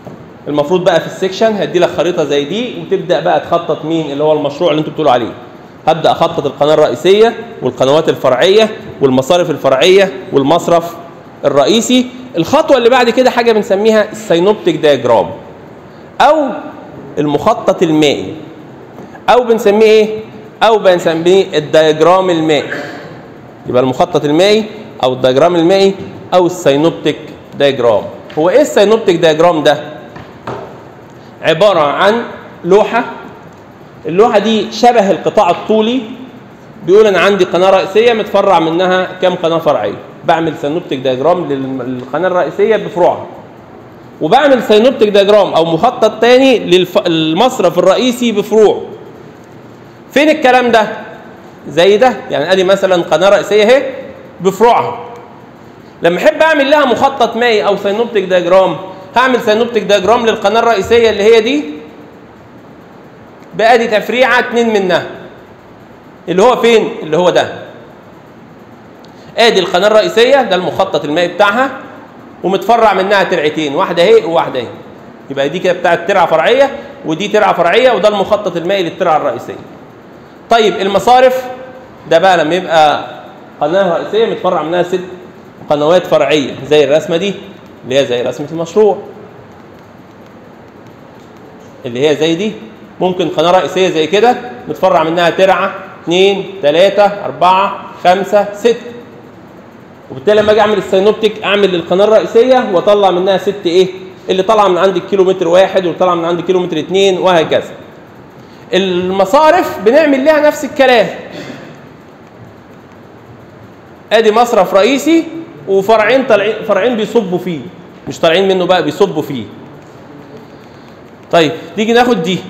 المفروض بقى في السكشن هدي لك خريطه زي دي وتبدا بقى تخطط مين اللي هو المشروع اللي انتوا بتقولوا عليه هبدا اخطط القناه الرئيسيه والقنوات الفرعيه والمصارف الفرعيه والمصرف الرئيسي الخطوه اللي بعد كده حاجه بنسميها السينوبتيك دياجرام او المخطط المائي او بنسميه ايه او بنسميه الدياجرام المائي يبقى المخطط المائي او الدياجرام المائي او السينوبتيك دياجرام هو ايه السينوبتيك دياجرام ده عباره عن لوحه اللوحه دي شبه القطاع الطولي بيقول انا عندي قناه رئيسيه متفرع منها كام قناه فرعيه بعمل سينوبتيك دياجرام للقناه الرئيسيه بفروعها وبعمل سينوبتيك دياجرام او مخطط تاني للمصرف الرئيسي بفروعه فين الكلام ده زي ده يعني ادي مثلا قناه رئيسيه اهي بفروعها لما احب اعمل لها مخطط مائي او سينوبتيك دياجرام هعمل سينوبتيك دياجرام للقناه الرئيسيه اللي هي دي بادي تفريعه اتنين منها اللي هو فين اللي هو ده ادي القناه الرئيسيه ده المخطط المائي بتاعها ومتفرع منها ترعتين واحده اهي وواحده اهي يبقى دي كده بتاعت ترعه فرعيه ودي ترعه فرعيه وده المخطط المائي للترعه الرئيسيه طيب المصارف ده بقى لما يبقى قناه رئيسيه متفرع منها ست قنوات فرعيه زي الرسمه دي اللي هي زي رسمه المشروع اللي هي زي دي ممكن قناه رئيسيه زي كده متفرع منها ترعه اثنين ثلاثه اربعه خمسه سته وبالتالي لما اجي اعمل السينوبتيك اعمل للقناه الرئيسيه واطلع منها ست ايه؟ اللي طالعه من عند الكيلومتر واحد واللي طالعه من عند الكيلومتر اثنين وهكذا. المصارف بنعمل لها نفس الكلام. ادي مصرف رئيسي وفرعين طالعين فرعين بيصبوا فيه مش طالعين منه بقى بيصبوا فيه. طيب تيجي ناخد دي.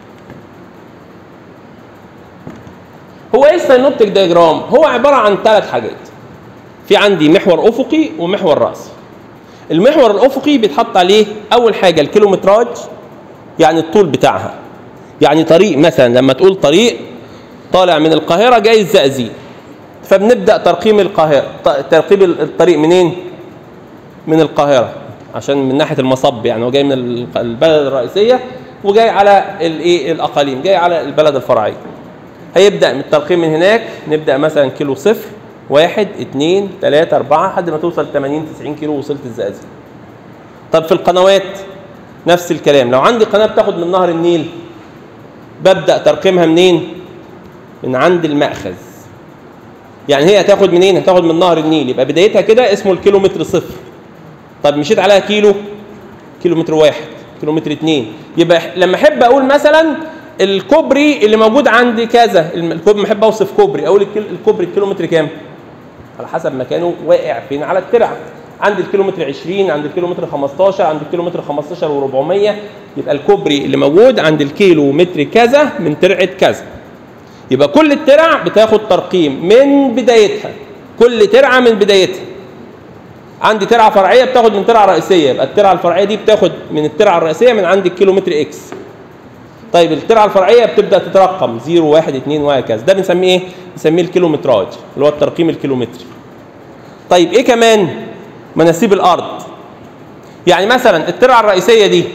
هو ايه السينوبتيك دياجرام؟ هو عباره عن ثلاث حاجات. في عندي محور افقي ومحور راسي المحور الافقي بيتحط عليه اول حاجه الكيلومتراج يعني الطول بتاعها يعني طريق مثلا لما تقول طريق طالع من القاهره جاي الزقازيق فبنبدا ترقيم القاهره ترقيم الطريق منين من القاهره عشان من ناحيه المصب يعني هو جاي من البلد الرئيسيه وجاي على الايه الاقاليم جاي على البلد الفرعيه هيبدا من الترقيم من هناك نبدا مثلا كيلو صفر واحد اثنين ثلاثة أربعة لحد ما توصل 80 90 كيلو وصلت الزقازيق. طب في القنوات نفس الكلام، لو عندي قناة بتاخد من نهر النيل ببدأ ترقيمها منين؟ من عند المأخذ. يعني هي هتاخد منين؟ هتاخد من نهر النيل، يبقى بدايتها كده اسمه الكيلومتر صفر. طب مشيت عليها كيلو كيلومتر واحد، كيلومتر اثنين، يبقى لما أحب أقول مثلا الكوبري اللي موجود عند كذا، الكوبري بحب أوصف كوبري، أقول الكوبري الكيلومتر كام؟ على حسب مكانه واقع فين على الترعه عند الكيلومتر 20 عند الكيلومتر 15 عند الكيلومتر 15 و400 يبقى الكوبري اللي موجود عند الكيلو متر كذا من ترعه كذا يبقى كل الترع بتاخد ترقيم من بدايتها كل ترعه من بدايتها عندي ترعه فرعيه بتاخد من ترعه رئيسيه يبقى الترعه الفرعيه دي بتاخد من الترعه الرئيسيه من عند الكيلومتر اكس طيب الترعه الفرعيه بتبدا تترقم 0 1 2 وهكذا ده بنسميه ايه؟ بنسميه الكيلومتراج اللي هو الترقيم الكيلومتري. طيب ايه كمان؟ مناسيب الارض. يعني مثلا الترعه الرئيسيه دي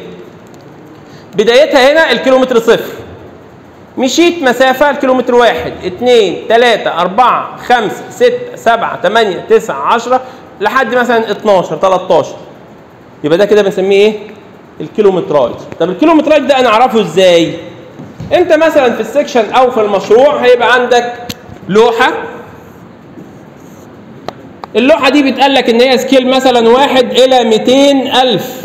بدايتها هنا الكيلومتر صفر. مشيت مسافة الكيلومتر واحد اثنين ثلاثة أربعة خمسة ستة سبعة ثمانية تسعة عشرة لحد مثلا 12 13 يبقى ده كده بنسميه ايه؟ الكيلومتراج طب الكيلومتراج ده انا اعرفه ازاي انت مثلا في السكشن او في المشروع هيبقى عندك لوحه اللوحه دي بيتقال لك ان هي سكيل مثلا واحد الى 200 الف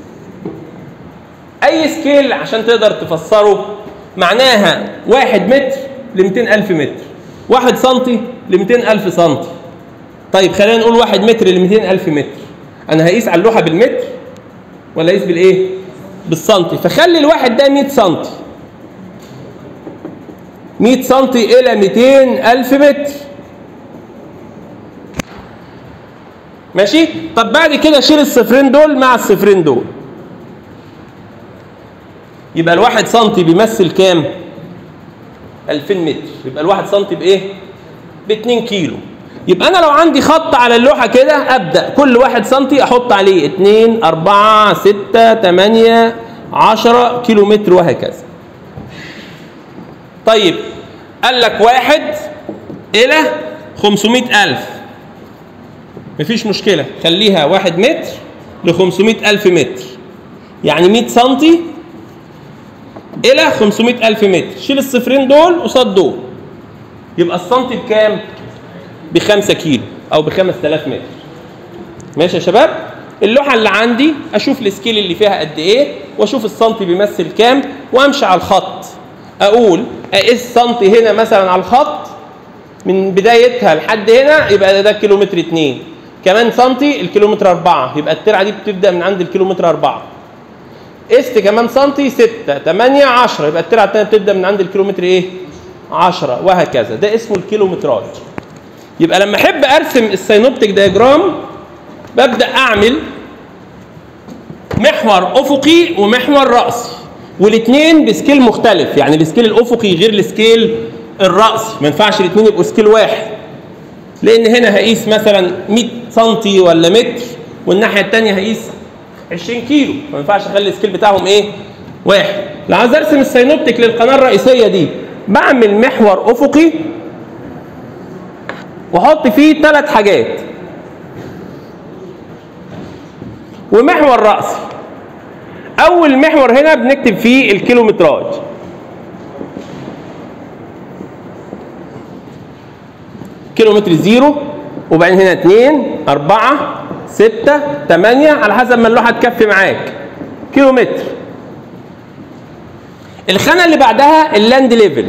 اي سكيل عشان تقدر تفسره معناها واحد متر ل 200 الف متر واحد سنتي ل 200 الف سنتي طيب خلينا نقول واحد متر ل 200 الف متر انا هقيس على اللوحه بالمتر ولا اقيس بالايه؟ بالسنتي فخلي الواحد ده 100 سنتي 100 سنتي الى 200 الف متر ماشي؟ طب بعد كده شيل الصفرين دول مع الصفرين دول يبقى الواحد سنتي بيمثل كام؟ 2000 متر يبقى الواحد سنتي بايه؟ ب 2 كيلو يبقى انا لو عندي خط على اللوحه كده ابدا كل واحد سنتي احط عليه 2 4 6 8 10 كيلو متر وهكذا طيب قال لك واحد الى 500 الف مفيش مشكله خليها واحد متر ل 500 الف متر يعني 100 سنتي الى 500 الف متر شيل الصفرين دول قصاد دول يبقى السنتي بكام ب 5 كيلو او ب 5000 متر ماشي يا شباب اللوحه اللي عندي اشوف السكيل اللي فيها قد ايه واشوف السنتي بيمثل كام وامشي على الخط اقول اقيس سنتي هنا مثلا على الخط من بدايتها لحد هنا يبقى ده كيلومتر 2 كمان سنتي الكيلومتر 4 يبقى الترعه دي بتبدا من عند الكيلومتر 4 قست كمان سنتي 6 8 10 يبقى الترعه الثانيه بتبدا من عند الكيلومتر ايه 10 وهكذا ده اسمه الكيلومتراج يبقى لما احب ارسم السينوبتيك دياجرام ببدا اعمل محور افقي ومحور راسي والاثنين بسكيل مختلف يعني السكيل الافقي غير السكيل الراسي ما ينفعش الاثنين يبقوا سكيل واحد لان هنا هقيس مثلا 100 سم ولا متر والناحيه الثانيه هقيس 20 كيلو ما ينفعش اخلي السكيل بتاعهم ايه واحد لو عايز ارسم السينوبتيك للقناه الرئيسيه دي بعمل محور افقي واحط فيه ثلاث حاجات ومحور رأسي أول محور هنا بنكتب فيه الكيلومتراج كيلومتر زيرو وبعدين هنا اتنين أربعة ستة تمانية على حسب ما اللوحة تكفي معاك كيلومتر الخانة اللي بعدها اللاند ليفل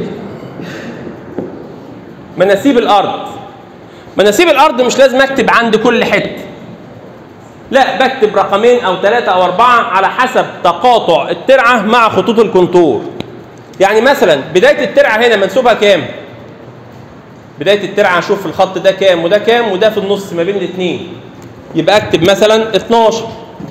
مناسيب الأرض مناسيب الأرض مش لازم أكتب عند كل حتة لا بكتب رقمين او ثلاثة او اربعة على حسب تقاطع الترعة مع خطوط الكونتور يعني مثلا بداية الترعة هنا منسوبها كام بداية الترعة اشوف الخط ده كام وده كام وده في النص ما بين الاثنين يبقى اكتب مثلا 12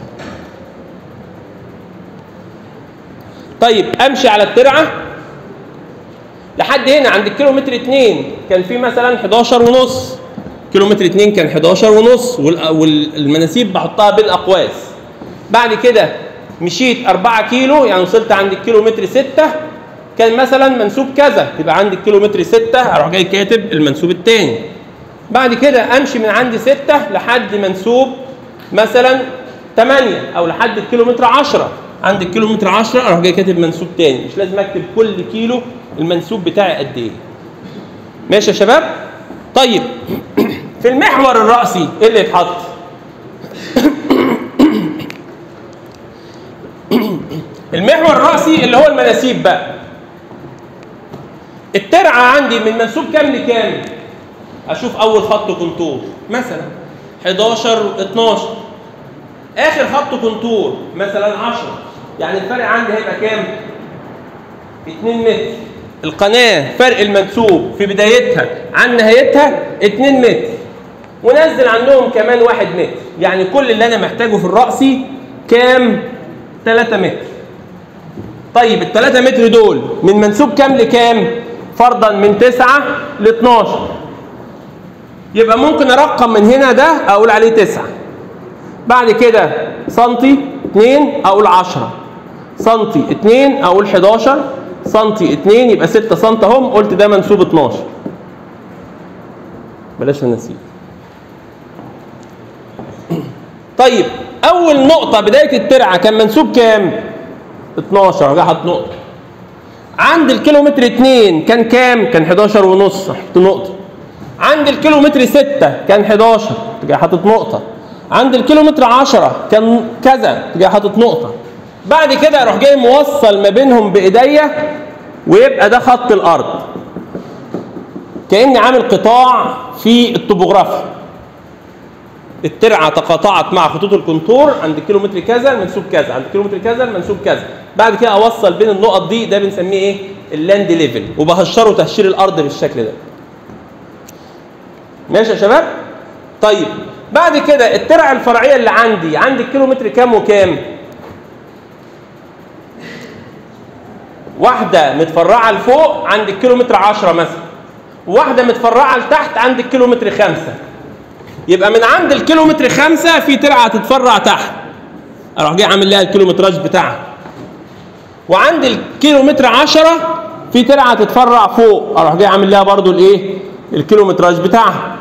طيب امشي على الترعة لحد هنا عند الكيلومتر 2 كان في مثلا 11 ونص كيلومتر 2 كان 11 ونص والمناسيب بحطها بالاقواس بعد كده مشيت 4 كيلو يعني وصلت عند الكيلومتر 6 كان مثلا منسوب كذا يبقى عند الكيلومتر 6 اروح جاي كاتب المنسوب الثاني بعد كده امشي من عند 6 لحد منسوب مثلا 8 او لحد الكيلومتر 10 عند الكيلومتر 10 اروح جاي كاتب منسوب تاني مش لازم اكتب كل كيلو المنسوب بتاعي قد ايه ماشي يا شباب طيب في المحور الرأسي ايه اللي يتحط؟ المحور الرأسي اللي هو المناسيب بقى الترعة عندي من منسوب كام لكام؟ أشوف أول خط كونتور مثلا 11 12 آخر خط كونتور مثلا 10 يعني الفرق عندي هيبقى كام؟ 2 متر القناة فرق المنسوب في بدايتها عن نهايتها 2 متر ونزل عنهم كمان 1 متر يعني كل اللي انا محتاجه في الرأسي كام 3 متر طيب ال 3 متر دول من منسوب كام لكام فرضا من 9 ل 12 يبقى ممكن ارقم من هنا ده اقول عليه 9 بعد كده سنتي 2 اقول 10 سنتي 2 اقول 11 سنتي 2 يبقى 6 سم اهم قلت ده منسوب 12 بلاش نسيب طيب اول نقطه بدايه الترعه كان منسوب كام 12 جه حط نقطه عند الكيلومتر 2 كان كام كان 11 ونص حط نقطه عند الكيلومتر 6 كان 11 تجي حاطط نقطه عند الكيلومتر 10 كان كذا تجي حاطط نقطه بعد كده اروح جاي موصل ما بينهم بايديا ويبقى ده خط الارض كاني عامل قطاع في الطبوغرافيا الترعه تقاطعت مع خطوط الكونتور عند كيلومتر كذا المنسوب كذا عند كيلومتر كذا المنسوب كذا بعد كده اوصل بين النقط دي ده بنسميه ايه اللاند ليفل وبهشره تهشير الارض بالشكل ده ماشي يا شباب طيب بعد كده الترعه الفرعيه اللي عندي عند الكيلومتر كام وكام واحده متفرعه لفوق عند الكيلومتر 10 مثلا واحده متفرعه لتحت عند الكيلومتر 5 يبقى من عند الكيلومتر 5 في ترعه تتفرع تحت اروح جاي عامل لها الكيلومتراج بتاعها وعند الكيلومتر 10 في ترعه تتفرع فوق اروح جاي عامل لها برضو الايه الكيلومتراج بتاعها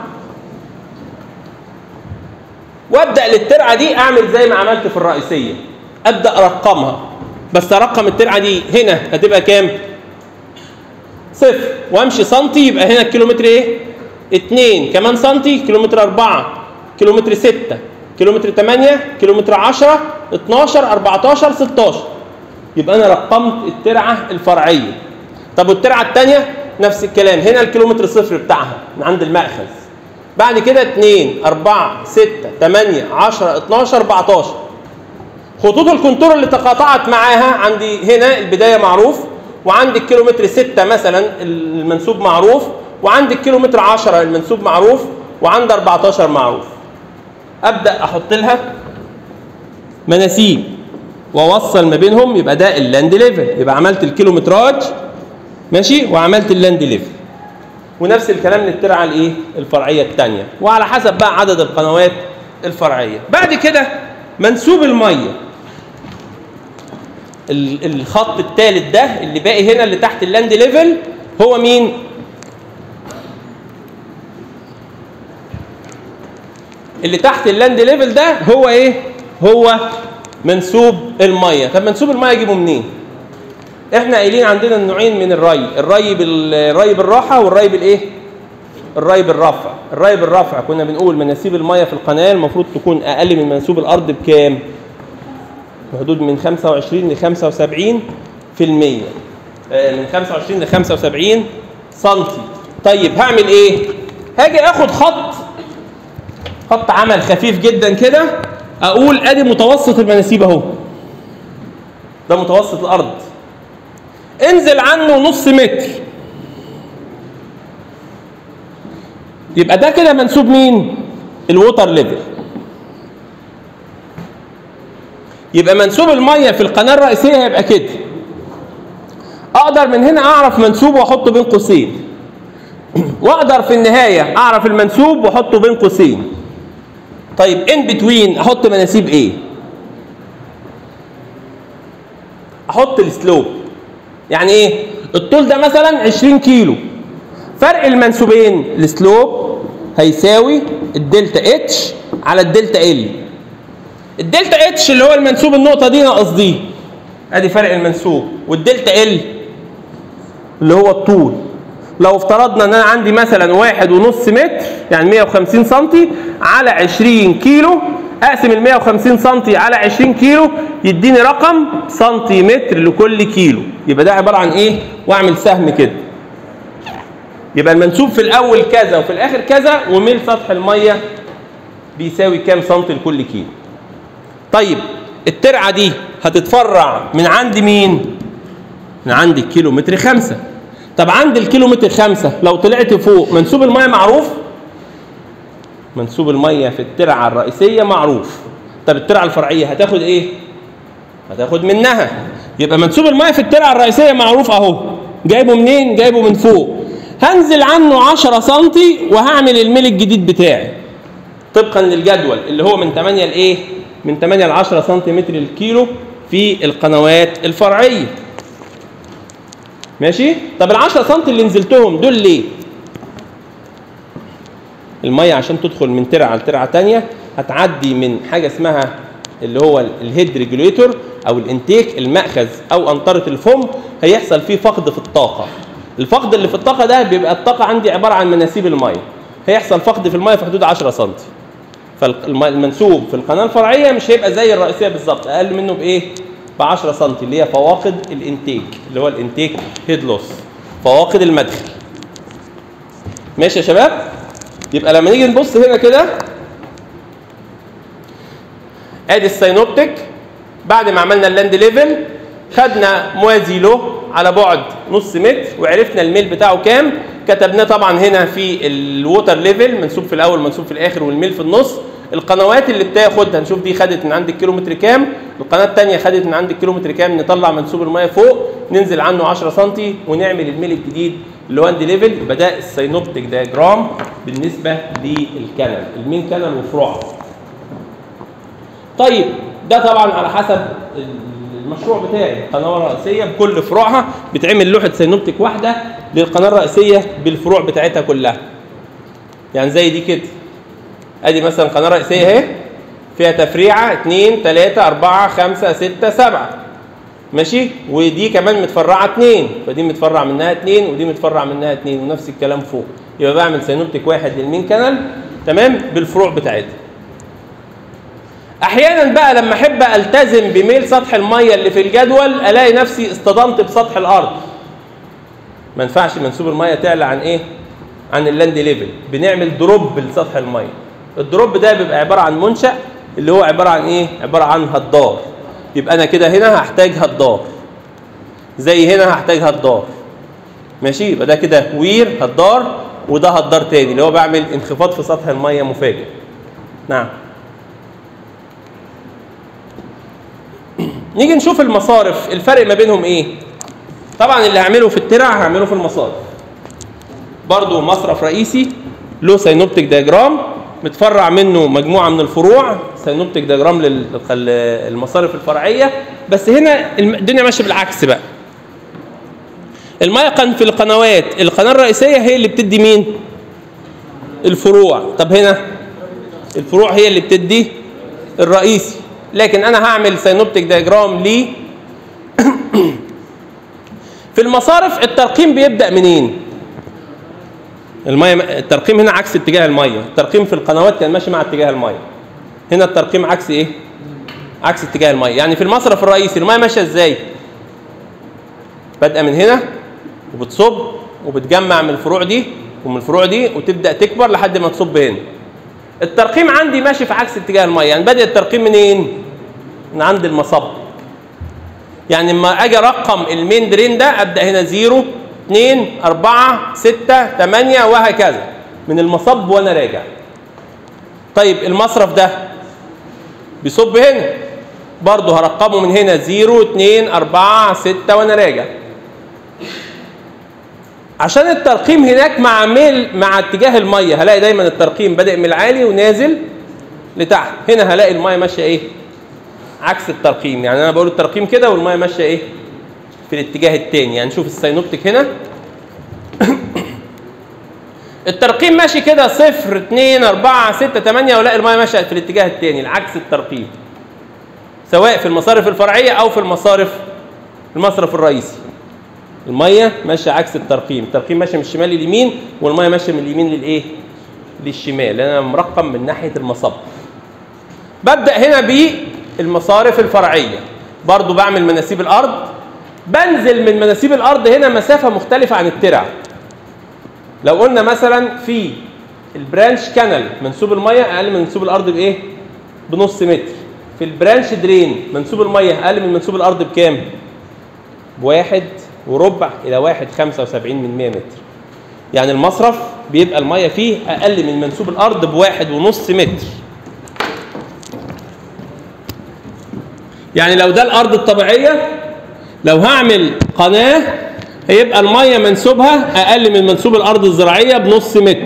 وابدا للترعه دي اعمل زي ما عملت في الرئيسيه ابدا ارقمها بس ارقم الترعه دي هنا هتبقى كام صفر وامشي سنتي يبقى هنا الكيلومتر ايه 2 كمان سنتي كيلومتر 4 كيلومتر 6 كيلومتر 8 كيلومتر 10 12 14 16 يبقى انا رقمت الترعه الفرعيه طب والترعه الثانيه نفس الكلام هنا الكيلومتر صفر بتاعها من عند المأخذ بعد كده 2 4 6 8 10 12 14 خطوط الكونتور اللي تقاطعت معاها عندي هنا البدايه معروف وعندي الكيلومتر 6 مثلا المنسوب معروف وعندي الكيلومتر 10 المنسوب معروف وعند 14 معروف ابدا احط لها مناسيب واوصل ما بينهم يبقى ده اللاند ليفل يبقى عملت الكيلومتراج ماشي وعملت اللاند ليفل ونفس الكلام للترعه الايه الفرعيه الثانيه وعلى حسب بقى عدد القنوات الفرعيه بعد كده منسوب الميه ال- الخط الثالث ده اللي باقي هنا اللي تحت اللاند ليفل هو مين اللي تحت اللاند ليفل ده هو ايه هو منسوب الميه طب منسوب الميه اجيبه منين احنا قايلين عندنا النوعين من الري الري بال- الري بالراحه والري بالايه الري بالرفع الري بالرفع كنا بنقول مناسيب الميه في القناه المفروض تكون اقل من منسوب الارض بكام في حدود من 25 ل 75 في المية آه، من 25 ل 75 سنتي طيب هعمل ايه هاجي اخد خط خط عمل خفيف جدا كده اقول ادي متوسط المناسيب اهو ده متوسط الارض انزل عنه نص متر يبقى ده كده منسوب مين الووتر ليفل يبقى منسوب الميه في القناه الرئيسيه هيبقى كده اقدر من هنا اعرف منسوب واحطه بين قوسين واقدر في النهايه اعرف المنسوب واحطه بين قوسين طيب ان بتوين احط مناسيب ايه احط السلوب يعني ايه الطول ده مثلا 20 كيلو فرق المنسوبين السلوب هيساوي الدلتا اتش على الدلتا ال الدلتا اتش اللي هو المنسوب النقطه دي ناقص دي ادي فرق المنسوب والدلتا ال اللي هو الطول لو افترضنا ان انا عندي مثلا واحد ونص متر يعني 150 سنتي على 20 كيلو اقسم ال 150 سنتي على 20 كيلو يديني رقم سنتيمتر لكل كيلو يبقى ده عباره عن ايه واعمل سهم كده يبقى المنسوب في الاول كذا وفي الاخر كذا وميل سطح الميه بيساوي كام سنتي لكل كيلو طيب الترعه دي هتتفرع من عند مين من عند الكيلومتر خمسة طب عند الكيلومتر خمسة لو طلعت فوق منسوب الميه معروف منسوب الميه في الترعه الرئيسيه معروف طب الترعه الفرعيه هتاخد ايه هتاخد منها يبقى منسوب الميه في الترعه الرئيسيه معروف اهو جايبه منين جايبه من فوق هنزل عنه 10 سم وهعمل الميل الجديد بتاعي طبقا للجدول اللي هو من 8 لايه من 8 ل 10 سنتيمتر الكيلو في القنوات الفرعيه ماشي طب ال 10 سم اللي نزلتهم دول ليه الميه عشان تدخل من ترعه لترعه تانية هتعدي من حاجه اسمها اللي هو الهيد ريجوليتور او الانتيك المأخذ او قنطره الفم هيحصل فيه فقد في الطاقه الفقد اللي في الطاقه ده بيبقى الطاقه عندي عباره عن مناسيب الميه هيحصل فقد في الميه في حدود 10 سم فالمنسوب في القناه الفرعيه مش هيبقى زي الرئيسيه بالظبط اقل منه بايه ب 10 سم اللي هي فواقد الانتيك اللي هو الانتيك هيد لوس فواقد المدخل ماشي يا شباب يبقى لما نيجي نبص هنا كده ادي السينوبتيك بعد ما عملنا اللاند ليفل خدنا موازي له على بعد نص متر وعرفنا الميل بتاعه كام كتبناه طبعا هنا في الووتر ليفل منسوب في الاول منسوب في الاخر والميل في النص القنوات اللي بتاخد هنشوف دي خدت من عند الكيلومتر كام القناه الثانيه خدت من عند الكيلومتر كام نطلع منسوب الميه فوق ننزل عنه 10 سم ونعمل الميل الجديد اللي هو عند ليفل يبقى ده السينوبتيك دايجرام بالنسبه للكنل المين كنل وفروعه طيب ده طبعا على حسب المشروع بتاعي قناه رئيسيه بكل فروعها بتعمل لوحه سينوبتيك واحده للقناه الرئيسيه بالفروع بتاعتها كلها يعني زي دي كده ادي مثلا قناه رئيسيه اهي فيها تفريعه 2 3 4 5 6 7 ماشي ودي كمان متفرعه 2 فدي متفرع منها 2 ودي متفرع منها 2 ونفس الكلام فوق يبقى بعمل سينوبتيك واحد للمين كانال تمام بالفروع بتاعتها احيانا بقى لما احب التزم بميل سطح الميه اللي في الجدول الاقي نفسي اصطدمت بسطح الارض ما ينفعش منسوب الميه تعلى عن ايه عن اللاند ليفل بنعمل دروب لسطح الميه الدروب ده بيبقى عباره عن منشا اللي هو عباره عن ايه عباره عن هدار يبقى انا كده هنا هحتاج هدار زي هنا هحتاج هدار ماشي يبقى ده كده وير هدار وده هدار تاني اللي هو بعمل انخفاض في سطح الميه مفاجئ نعم نيجي نشوف المصارف الفرق ما بينهم ايه طبعا اللي هعمله في الترع هعمله في المصارف برضو مصرف رئيسي له سينوبتيك دياجرام متفرع منه مجموعه من الفروع سينوبتيك دياجرام للمصارف الفرعيه بس هنا الدنيا ماشيه بالعكس بقى الميه كان في القنوات القناه الرئيسيه هي اللي بتدي مين الفروع طب هنا الفروع هي اللي بتدي الرئيسي لكن انا هعمل سينوبتيك دياجرام ليه في المصارف الترقيم بيبدا منين الميه الترقيم هنا عكس اتجاه الميه الترقيم في القنوات كان ماشي مع اتجاه الميه هنا الترقيم عكس ايه عكس اتجاه الميه يعني في المصرف الرئيسي الميه ماشيه ازاي بادئه من هنا وبتصب وبتجمع من الفروع دي ومن الفروع دي وتبدا تكبر لحد ما تصب هنا الترقيم عندي ماشي في عكس اتجاه الميه يعني بادئ الترقيم منين من عند المصب يعني لما اجي ارقم المين درين ده ابدا هنا 0 2 4 6 8 وهكذا من المصب وانا راجع طيب المصرف ده بيصب هنا برضه هرقمه من هنا 0 2 4 6 وانا راجع عشان الترقيم هناك مع ميل مع اتجاه الميه هلاقي دايما الترقيم بادئ من العالي ونازل لتحت هنا هلاقي الميه ماشيه ايه عكس الترقيم يعني انا بقول الترقيم كده والميه ماشيه ايه في الاتجاه الثاني يعني شوف السينوبتيك هنا الترقيم ماشي كده صفر 2 4 6 8 ولاقي الميه ماشيه في الاتجاه الثاني العكس الترقيم سواء في المصارف الفرعيه او في المصارف المصرف الرئيسي الميه ماشيه عكس الترقيم الترقيم ماشي من الشمال لليمين والميه ماشيه من اليمين للايه للشمال لان انا مرقم من ناحيه المصب ببدا هنا بالمصارف الفرعيه برضو بعمل مناسيب الارض بنزل من مناسيب الارض هنا مسافه مختلفه عن الترع لو قلنا مثلا في البرانش كانال منسوب الميه اقل من منسوب الارض بايه بنص متر في البرانش درين منسوب الميه اقل من منسوب الارض بكام بواحد وربع الى واحد خمسة وسبعين من 100 متر يعني المصرف بيبقى الميه فيه اقل من منسوب الارض بواحد ونص متر يعني لو ده الارض الطبيعيه لو هعمل قناه هيبقى الميه منسوبها اقل من منسوب الارض الزراعيه بنص متر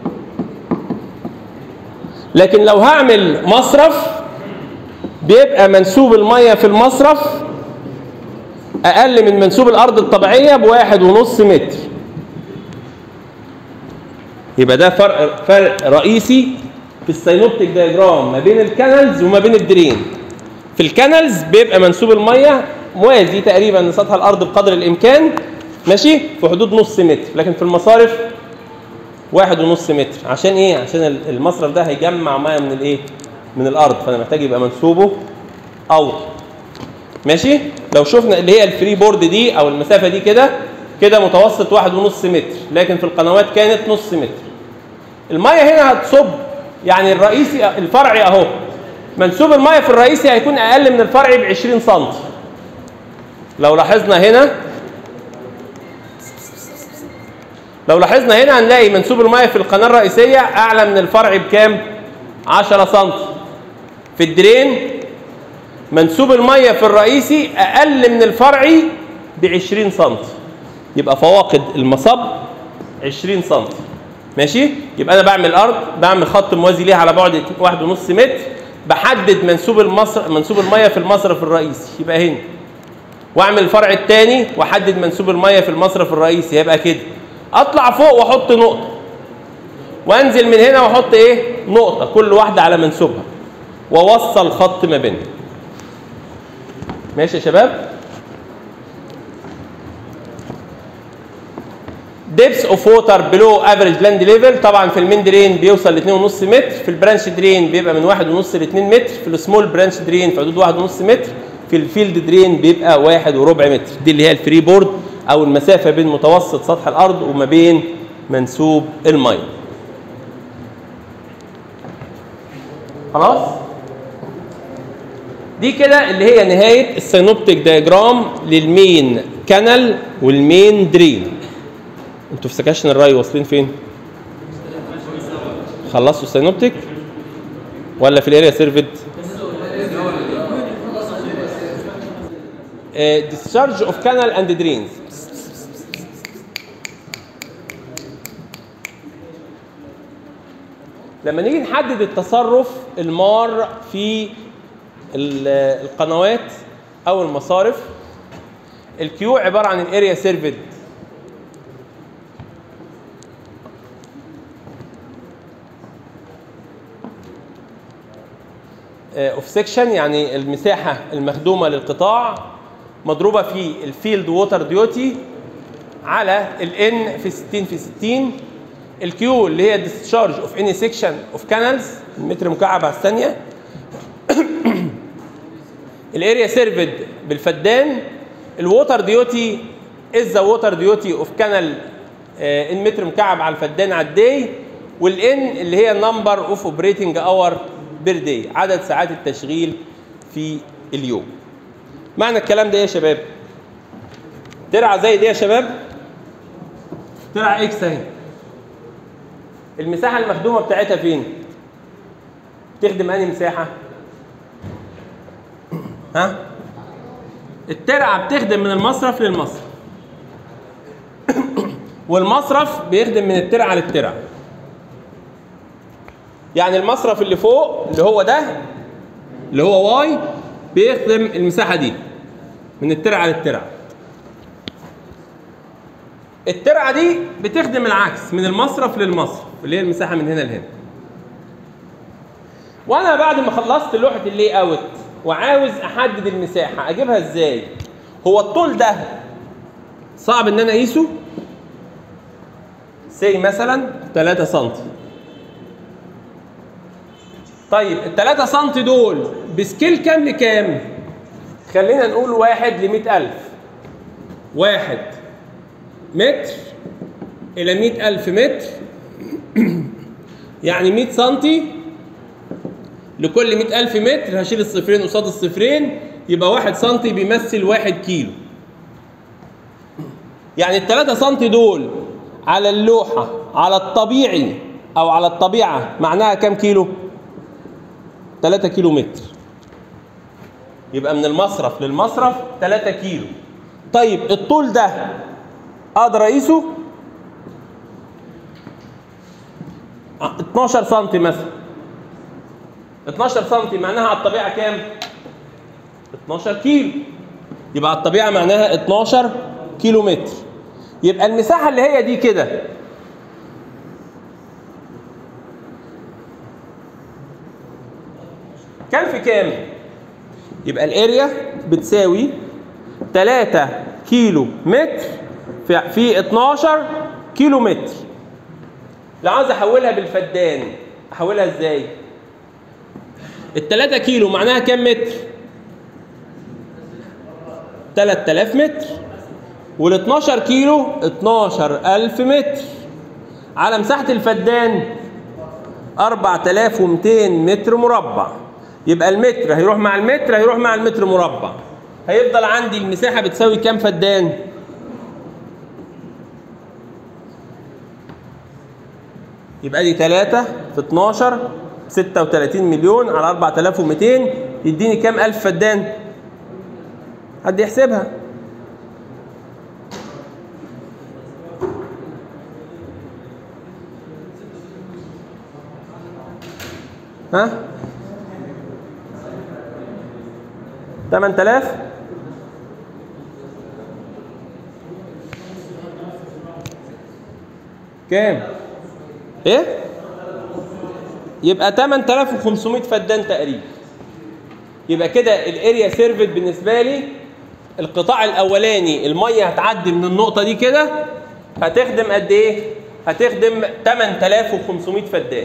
لكن لو هعمل مصرف بيبقى منسوب الميه في المصرف اقل من منسوب الارض الطبيعيه بواحد ونص متر يبقى ده فرق فرق رئيسي في السينوبتيك دايجرام ما بين الكانالز وما بين الدرين في الكانالز بيبقى منسوب الميه موازي تقريبا لسطح الارض بقدر الامكان ماشي في حدود نص متر لكن في المصارف واحد ونص متر عشان ايه عشان المصرف ده هيجمع ميه من الايه من الارض فانا محتاج يبقى منسوبه اوطى ماشي لو شفنا اللي هي الفري بورد دي او المسافه دي كده كده متوسط واحد ونص متر لكن في القنوات كانت نص متر الميه هنا هتصب يعني الرئيسي الفرعي اهو منسوب الميه في الرئيسي هيكون اقل من الفرعي ب 20 سم لو لاحظنا هنا لو لاحظنا هنا هنلاقي منسوب الميه في القناه الرئيسيه اعلى من الفرعي بكام 10 سم في الدرين منسوب الميه في الرئيسي اقل من الفرعي ب 20 سم يبقى فواقد المصب 20 سم ماشي يبقى انا بعمل ارض بعمل خط موازي ليها على بعد 1.5 متر بحدد منسوب المصر منسوب الميه في المصرف الرئيسي يبقى هنا واعمل الفرع الثاني واحدد منسوب الميه في المصرف الرئيسي هيبقى كده اطلع فوق واحط نقطه وانزل من هنا واحط ايه نقطه كل واحده على منسوبها واوصل خط ما بينهم ماشي يا شباب ديبس اوف ووتر بلو افريج لاند ليفل طبعا في المين درين بيوصل ل 2.5 متر في البرانش درين بيبقى من 1.5 ل 2 متر في السمول برانش درين في حدود 1.5 متر في الفيلد درين بيبقى واحد وربع متر دي اللي هي الفري بورد او المسافه بين متوسط سطح الارض وما بين منسوب الميه خلاص دي كده اللي هي نهايه السينوبتيك دايجرام للمين كانال والمين درين انتوا في سكاشن الري واصلين فين خلصتوا السينوبتيك ولا في الاريا سيرفيد discharge of canal and drains لما نيجي نحدد التصرف المار في ال- القنوات او المصارف الكيو عباره عن الاريا سيرفيد اوف سيكشن يعني المساحه المخدومه للقطاع مضروبه في الفيلد ووتر ديوتي على الان في 60 في 60 الكيو اللي هي discharge اوف اني سيكشن اوف كانالز المتر مكعب على الثانيه الاريا سيرفيد بالفدان الووتر ديوتي از ذا ووتر ديوتي اوف كانال ان متر مكعب على الفدان على الداي والان اللي هي نمبر اوف اوبريتنج اور بير داي عدد ساعات التشغيل في اليوم معنى الكلام ده ايه يا شباب ترعه زي دي يا شباب ترعه اكس اهي المساحه المخدومه بتاعتها فين تخدم انهي مساحه ها الترعه بتخدم من المصرف للمصرف والمصرف بيخدم من الترعه للترعه يعني المصرف اللي فوق اللي هو ده اللي هو واي بيخدم المساحه دي من الترعه للترعه الترعه دي بتخدم العكس من المصرف للمصرف اللي هي المساحه من هنا لهنا وانا بعد ما خلصت لوحه اللي اوت وعاوز احدد المساحه اجيبها ازاي هو الطول ده صعب ان انا اقيسه سي مثلا 3 سم طيب ال 3 سم دول بسكيل كام لكام خلينا نقول واحد ل 100000 واحد متر إلى 100000 متر يعني 100 سنتي لكل 100000 متر هشيل الصفرين قصاد الصفرين يبقى 1 سنتي بيمثل 1 كيلو يعني ال 3 سنتي دول على اللوحة على الطبيعي أو على الطبيعة معناها كام كيلو؟ 3 كيلو متر يبقى من المصرف للمصرف 3 كيلو طيب الطول ده اقدر اقيسه 12 سم مثلا 12 سم معناها على الطبيعه كام 12 كيلو يبقى على الطبيعه معناها 12 كيلو متر يبقى المساحه اللي هي دي كده كام في كام يبقى الاريا بتساوي 3 كيلو متر في في 12 كيلو متر لو عاوز احولها بالفدان احولها ازاي ال 3 كيلو معناها كام متر 3000 متر وال 12 كيلو 12000 متر على مساحة الفدان 4200 متر مربع يبقى المتر هيروح مع المتر هيروح مع المتر مربع هيفضل عندي المساحة بتساوي كام فدان؟ يبقى دي 3 في 12 36 مليون على 4200 يديني كام ألف فدان؟ حد يحسبها ها 8000 كام ايه يبقى 8500 فدان تقريبا يبقى كده الاريا سيرفد بالنسبه لي القطاع الاولاني الميه هتعدي من النقطه دي كده هتخدم قد ايه هتخدم 8500 فدان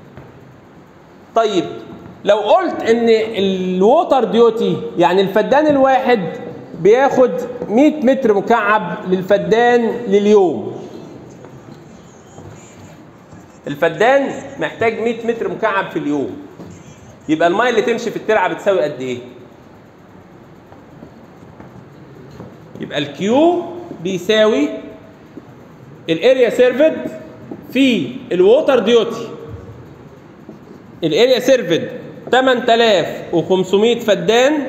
طيب لو قلت ان الووتر ديوتي يعني الفدان الواحد بياخد 100 متر مكعب للفدان لليوم الفدان محتاج 100 متر مكعب في اليوم يبقى الميه اللي تمشي في الترعه بتساوي قد ايه يبقى الكيو بيساوي الاريا سيرفد في الووتر ديوتي الاريا سيرفد 8500 فدان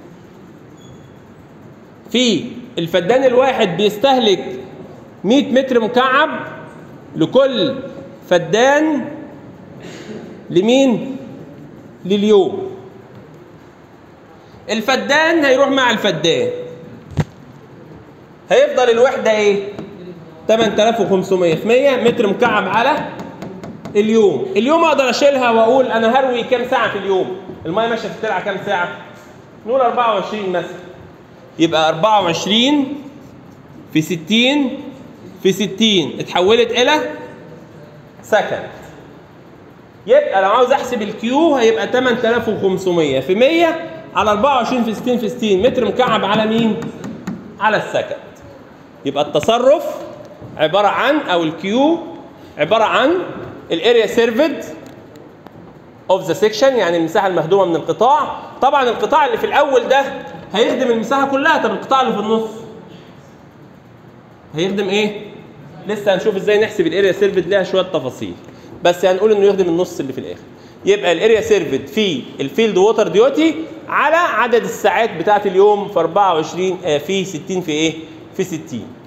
في الفدان الواحد بيستهلك 100 متر مكعب لكل فدان لمين؟ لليوم الفدان هيروح مع الفدان هيفضل الوحدة ايه؟ 8500 في 100 متر مكعب على اليوم اليوم اقدر اشيلها واقول انا هروي كام ساعة في اليوم المية ماشية في الترعة كام ساعة؟ نقول 24 مثلا يبقى 24 في 60 في 60 اتحولت الى سكند يبقى لو عاوز احسب الكيو هيبقى 8500 في 100 على 24 في 60 في 60 متر مكعب على مين؟ على السكند يبقى التصرف عباره عن او الكيو عباره عن الاريا سيرفد اوف ذا سيكشن يعني المساحه المهدومه من القطاع طبعا القطاع اللي في الاول ده هيخدم المساحه كلها طب القطاع اللي في النص هيخدم ايه لسه هنشوف ازاي نحسب الاريا سيرفد ليها شويه تفاصيل بس هنقول انه يخدم النص اللي في الاخر يبقى الاريا سيرفد في الفيلد ووتر ديوتي على عدد الساعات بتاعه اليوم في 24 آه في 60 في ايه في 60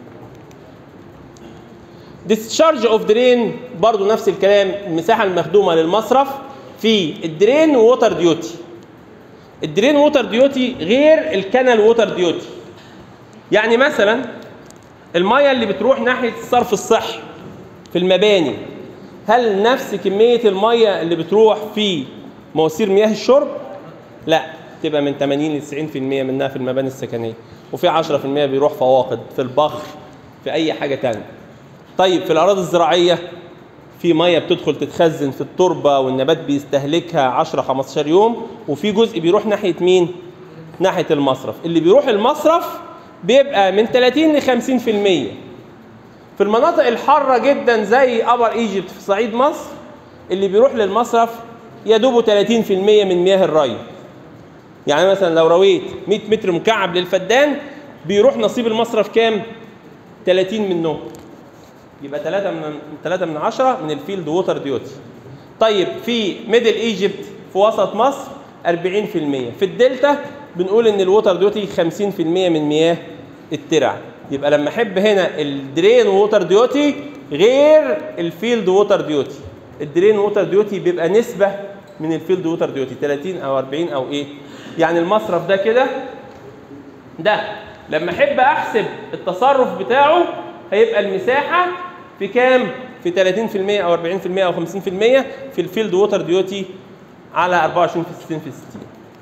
discharge اوف درين برضو نفس الكلام المساحه المخدومه للمصرف في الدرين ووتر ديوتي الدرين ووتر ديوتي غير الكانال ووتر ديوتي يعني مثلا الميه اللي بتروح ناحيه الصرف الصحي في المباني هل نفس كميه الميه اللي بتروح في مواسير مياه الشرب لا تبقى من 80 ل 90% منها في المباني السكنيه وفي 10% بيروح فواقد في البخر في اي حاجه تانية طيب في الاراضي الزراعيه في ميه بتدخل تتخزن في التربه والنبات بيستهلكها 10 15 يوم وفي جزء بيروح ناحيه مين ناحيه المصرف اللي بيروح المصرف بيبقى من 30 ل 50% في المناطق الحاره جدا زي ابر ايجيبت في صعيد مصر اللي بيروح للمصرف يا دوبه 30% من مياه الري يعني مثلا لو رويت 100 متر مكعب للفدان بيروح نصيب المصرف كام 30 منه يبقى 3 من 3 من 10 من الفيلد ووتر ديوتي طيب في ميدل ايجيبت في وسط مصر 40% في الدلتا بنقول ان الووتر ديوتي 50% من مياه الترع يبقى لما احب هنا الدرين ووتر ديوتي غير الفيلد ووتر ديوتي الدرين ووتر ديوتي بيبقى نسبه من الفيلد ووتر ديوتي 30 او 40 او ايه يعني المصرف ده كده ده لما احب احسب التصرف بتاعه هيبقى المساحه في كام في 30% او 40% او 50% في الفيلد ووتر ديوتي على 24 في 60 في 60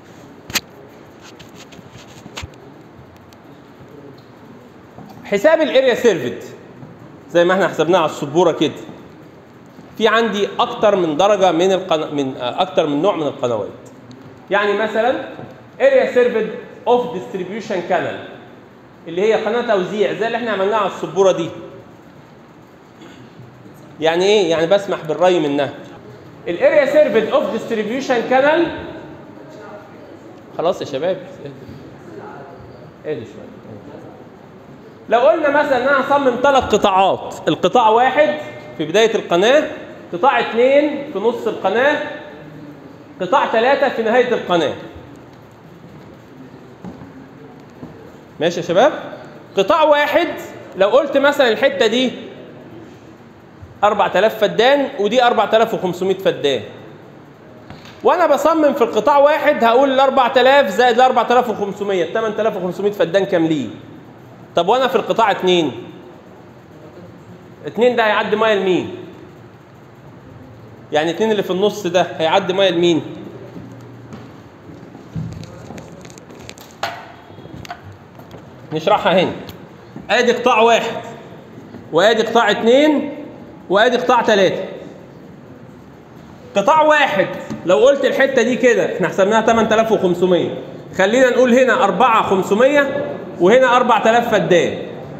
حساب الاريا سيرفد زي ما احنا حسبناه على السبوره كده في عندي اكتر من درجه من القن... من اكتر من نوع من القنوات يعني مثلا اريا سيرفد اوف ديستريبيوشن كانال اللي هي قناه توزيع زي اللي احنا عملناها على السبوره دي يعني ايه يعني بسمح بالري منها الاريا سيرفد اوف ديستريبيوشن كانال خلاص يا شباب اهدوا شويه لو قلنا مثلا ان انا هصمم ثلاث قطاعات القطاع واحد في بدايه القناه قطاع اثنين في نص القناه قطاع ثلاثه في نهايه القناه ماشي يا شباب قطاع واحد لو قلت مثلا الحته دي 4000 فدان ودي 4500 فدان وانا بصمم في القطاع واحد هقول ال 4000 زائد ال 4500 8500 فدان كاملين طب وانا في القطاع اتنين اتنين ده هيعدي ميه لمين يعني اتنين اللي في النص ده هيعدي ميه لمين نشرحها هنا ادي قطاع واحد وادي قطاع اتنين وادي قطاع تلاته قطاع واحد لو قلت الحته دي كده احنا حسبناها 8500 خلينا نقول هنا 4500 وهنا 4000 فدان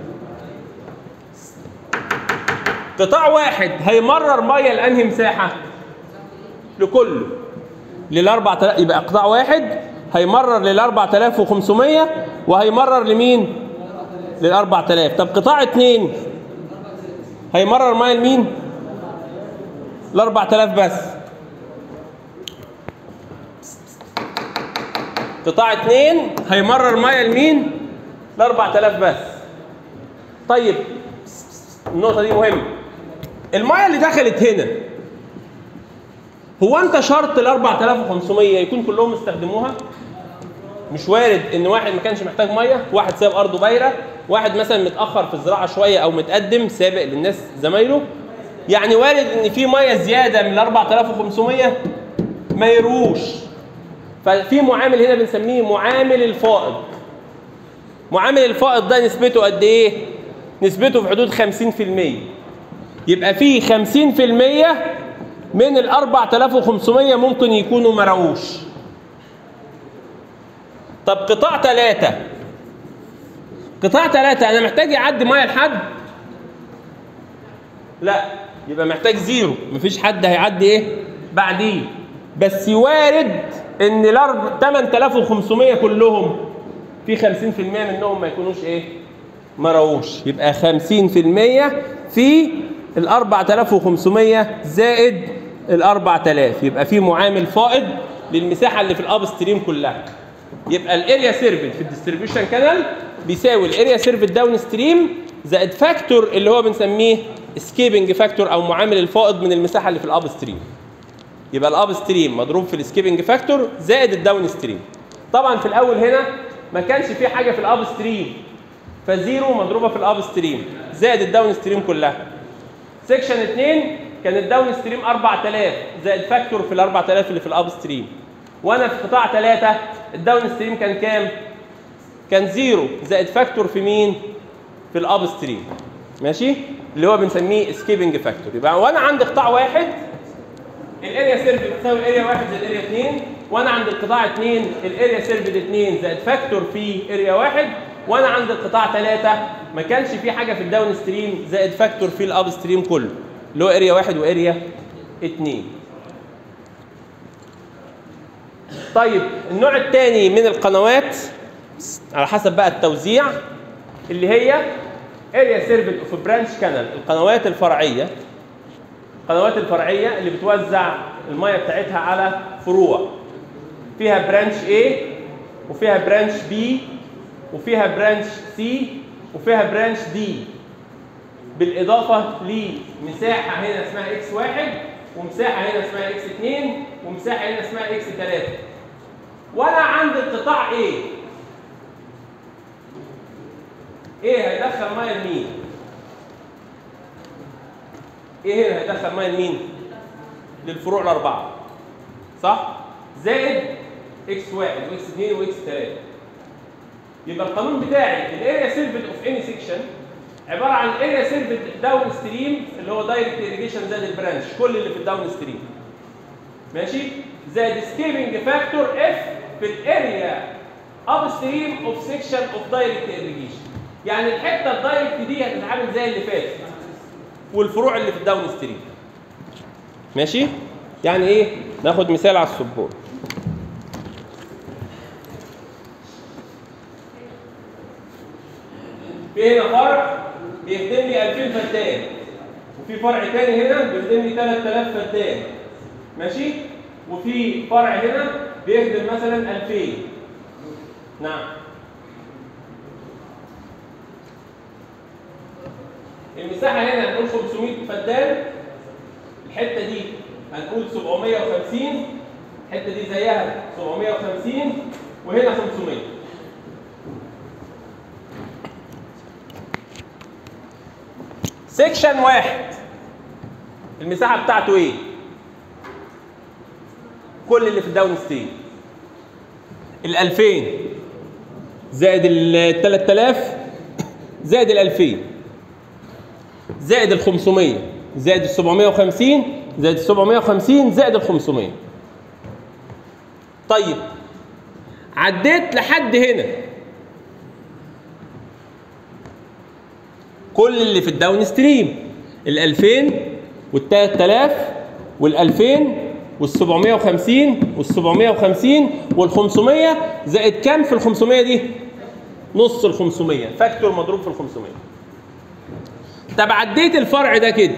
قطاع واحد هيمرر ميه لانهي مساحه لكله لل 4000 يبقى قطاع واحد هيمرر لل 4500 وهيمرر لمين؟ لل 4000 طب قطاع اتنين هيمرر ميه لمين؟ ل 4000 بس قطاع اتنين هيمرر ميه لمين؟ ل 4000 بس طيب النقطة دي مهمة الميه اللي دخلت هنا هو انت شرط ال 4500 يكون كلهم استخدموها؟ مش وارد ان واحد ما كانش محتاج ميه، واحد ساب ارضه بايره، واحد مثلا متاخر في الزراعه شويه او متقدم سابق للناس زمايله. يعني وارد ان في ميه زياده من ال 4500 ما يروش. ففي معامل هنا بنسميه معامل الفائض. معامل الفائض ده نسبته قد ايه؟ نسبته في حدود 50%. يبقى في 50% من ال 4500 ممكن يكونوا ما راوش. طب قطاع ثلاثة قطاع ثلاثة أنا محتاج يعدي مية لحد؟ لا يبقى محتاج زيرو مفيش حد هيعدي إيه؟ بعديه بس وارد إن ال 8500 كلهم في 50% منهم ما يكونوش إيه؟ ما راوش يبقى 50% في ال 4500 زائد ال 4000 يبقى في معامل فائض للمساحة اللي في الأب ستريم كلها يبقى الاريا سيرفد في الديستريبيوشن كانال بيساوي الاريا سيرفد داون ستريم زائد فاكتور اللي هو بنسميه سكيبنج فاكتور او معامل الفائض من المساحه اللي في الاب ستريم يبقى الاب ستريم مضروب في السكيبنج فاكتور زائد الداون ستريم طبعا في الاول هنا ما كانش في حاجه في الاب ستريم فزيرو مضروبه في الاب ستريم زائد الداون ستريم كلها سيكشن 2 كان الداون ستريم 4000 زائد فاكتور في ال 4000 اللي في الاب ستريم وانا في قطاع 3 الداون ستريم كان كام؟ كان زيرو زائد فاكتور في مين؟ في الاب ستريم ماشي؟ اللي هو بنسميه سكيبنج فاكتور يبقى وانا عند قطاع واحد الاريا سيرفد بتساوي الاريا واحد زائد الاريا 2 وانا عند القطاع 2 الاريا سيرفد 2 زائد فاكتور في اريا واحد وانا عند القطاع 3 ما كانش في حاجه في الداون ستريم زائد فاكتور في الاب ستريم كله اللي هو اريا واحد واريا 2 طيب النوع الثاني من القنوات على حسب بقى التوزيع اللي هي اريا سيرفد اوف برانش كانال القنوات الفرعيه القنوات الفرعيه اللي بتوزع الميه بتاعتها على فروع فيها برانش A وفيها برانش B وفيها برانش C وفيها برانش D بالاضافه لمساحه هنا اسمها x1 ومساحه هنا اسمها x2 ومساحه هنا اسمها x3 وانا عند القطاع A ايه هيدخل ميه لمين؟ ايه هنا هيدخل ميه لمين؟ للفروع الاربعه صح؟ زائد x1 واكس 2 واكس 3 يبقى القانون بتاعي الاريا سيرفد اوف اني سيكشن عباره عن الاريا سيرفد داون ستريم اللي هو دايركت irrigation زائد البرانش كل اللي في الداون ستريم ماشي زائد سكيبنج فاكتور اف في الاريا اب ستريم اوف سيكشن اوف دايركت irrigation يعني الحته الدايركت دي هتتعامل زي اللي فات والفروع اللي في الداون ستريم ماشي يعني ايه ناخد مثال على السبورت في هنا فرع بيخدم لي 2000 فدان وفي فرع تاني هنا بيخدم لي 3000 فدان ماشي وفي فرع هنا بيخدم مثلا 2000 نعم المساحه هنا هنقول 500 فدان الحته دي هنقول 750 الحته دي زيها 750 وهنا 500 500 سيكشن واحد المساحه بتاعته ايه كل اللي في الداون ستريم ال 2000 زائد ال 3000 زائد ال 2000 زائد ال 500 زائد ال 750 زائد ال 750 زائد ال 500 طيب عديت لحد هنا كل اللي في الداون ستريم ال 2000 وال 3000 وال 2000 وال 750 وال 750 وال 500 زائد كام في ال 500 دي؟ نص ال 500 فاكتور مضروب في ال 500 طب عديت الفرع ده كده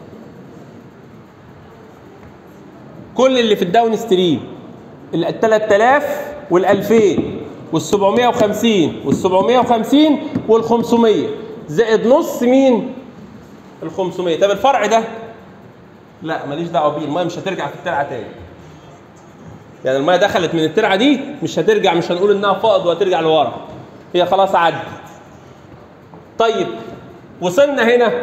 كل اللي في الداون ستريم ال 3000 وال 2000 وال 750 وال 750 وال 500 زائد نص مين؟ ال 500 طب الفرع ده لا ماليش دعوه بيه الميه مش هترجع في الترعه تاني يعني الميه دخلت من الترعه دي مش هترجع مش هنقول انها فائض وهترجع لورا هي خلاص عدت طيب وصلنا هنا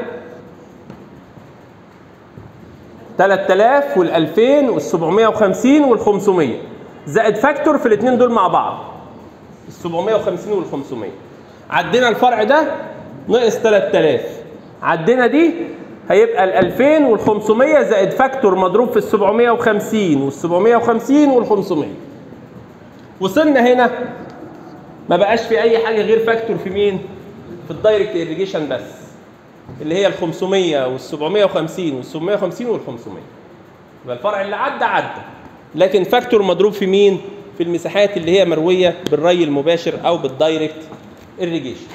3000 وال 2000 وال 750 وال 500 زائد فاكتور في الاثنين دول مع بعض ال 750 وال 500 عدينا الفرع ده ناقص 3000 عدينا دي هيبقى ال 2000 وال 500 زائد فاكتور مضروب في ال 750 وال 750 وال 500 وصلنا هنا ما بقاش في اي حاجه غير فاكتور في مين؟ في الدايركت irrigation بس اللي هي ال 500 وال 750 وال 750 وال 500 يبقى الفرع اللي عدى عدى لكن فاكتور مضروب في مين؟ في المساحات اللي هي مرويه بالري المباشر او بالدايركت irrigation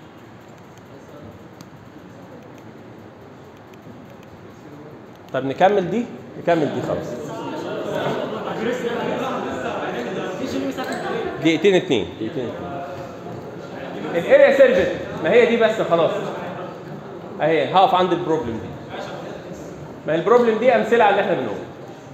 طب نكمل دي نكمل دي خلاص دقيقتين اتنين دقيقتين اتنين الاريا سيرفيس ما هي دي بس خلاص اهي هقف عند البروبلم دي ما هي البروبلم دي امثله على اللي احنا بنقوله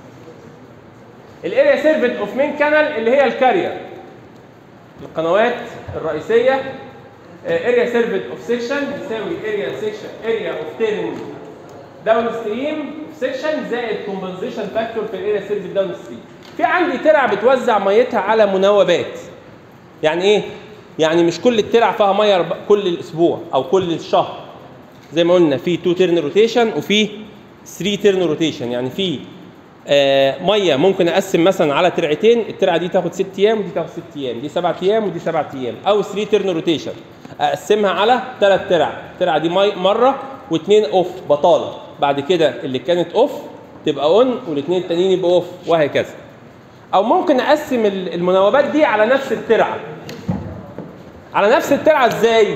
الاريا سيرفيس اوف مين كانال اللي هي الكارير القنوات الرئيسيه اريا سيرفيس اوف سيكشن يساوي اريا سيكشن اريا اوف تيرن داون ستريم سيكشن زائد كومبنسيشن فاكتور في الاريا سيرفيس داون ستريم في عندي ترع بتوزع ميتها على مناوبات يعني ايه يعني مش كل الترع فيها ميه أرب- كل الاسبوع او كل الشهر زي ما قلنا في 2 تيرن روتيشن وفي 3 تيرن روتيشن يعني في آه ميه ممكن اقسم مثلا على ترعتين الترعه دي تاخد 6 ايام ودي تاخد 6 ايام دي 7 ايام ودي 7 ايام او 3 تيرن روتيشن اقسمها على ثلاث ترع الترعه دي مي مره واثنين اوف بطاله بعد كده اللي كانت اوف تبقى اون والاثنين التانيين يبقوا اوف وهكذا او ممكن اقسم ال- المناوبات دي على نفس الترعه على نفس الترعه ازاي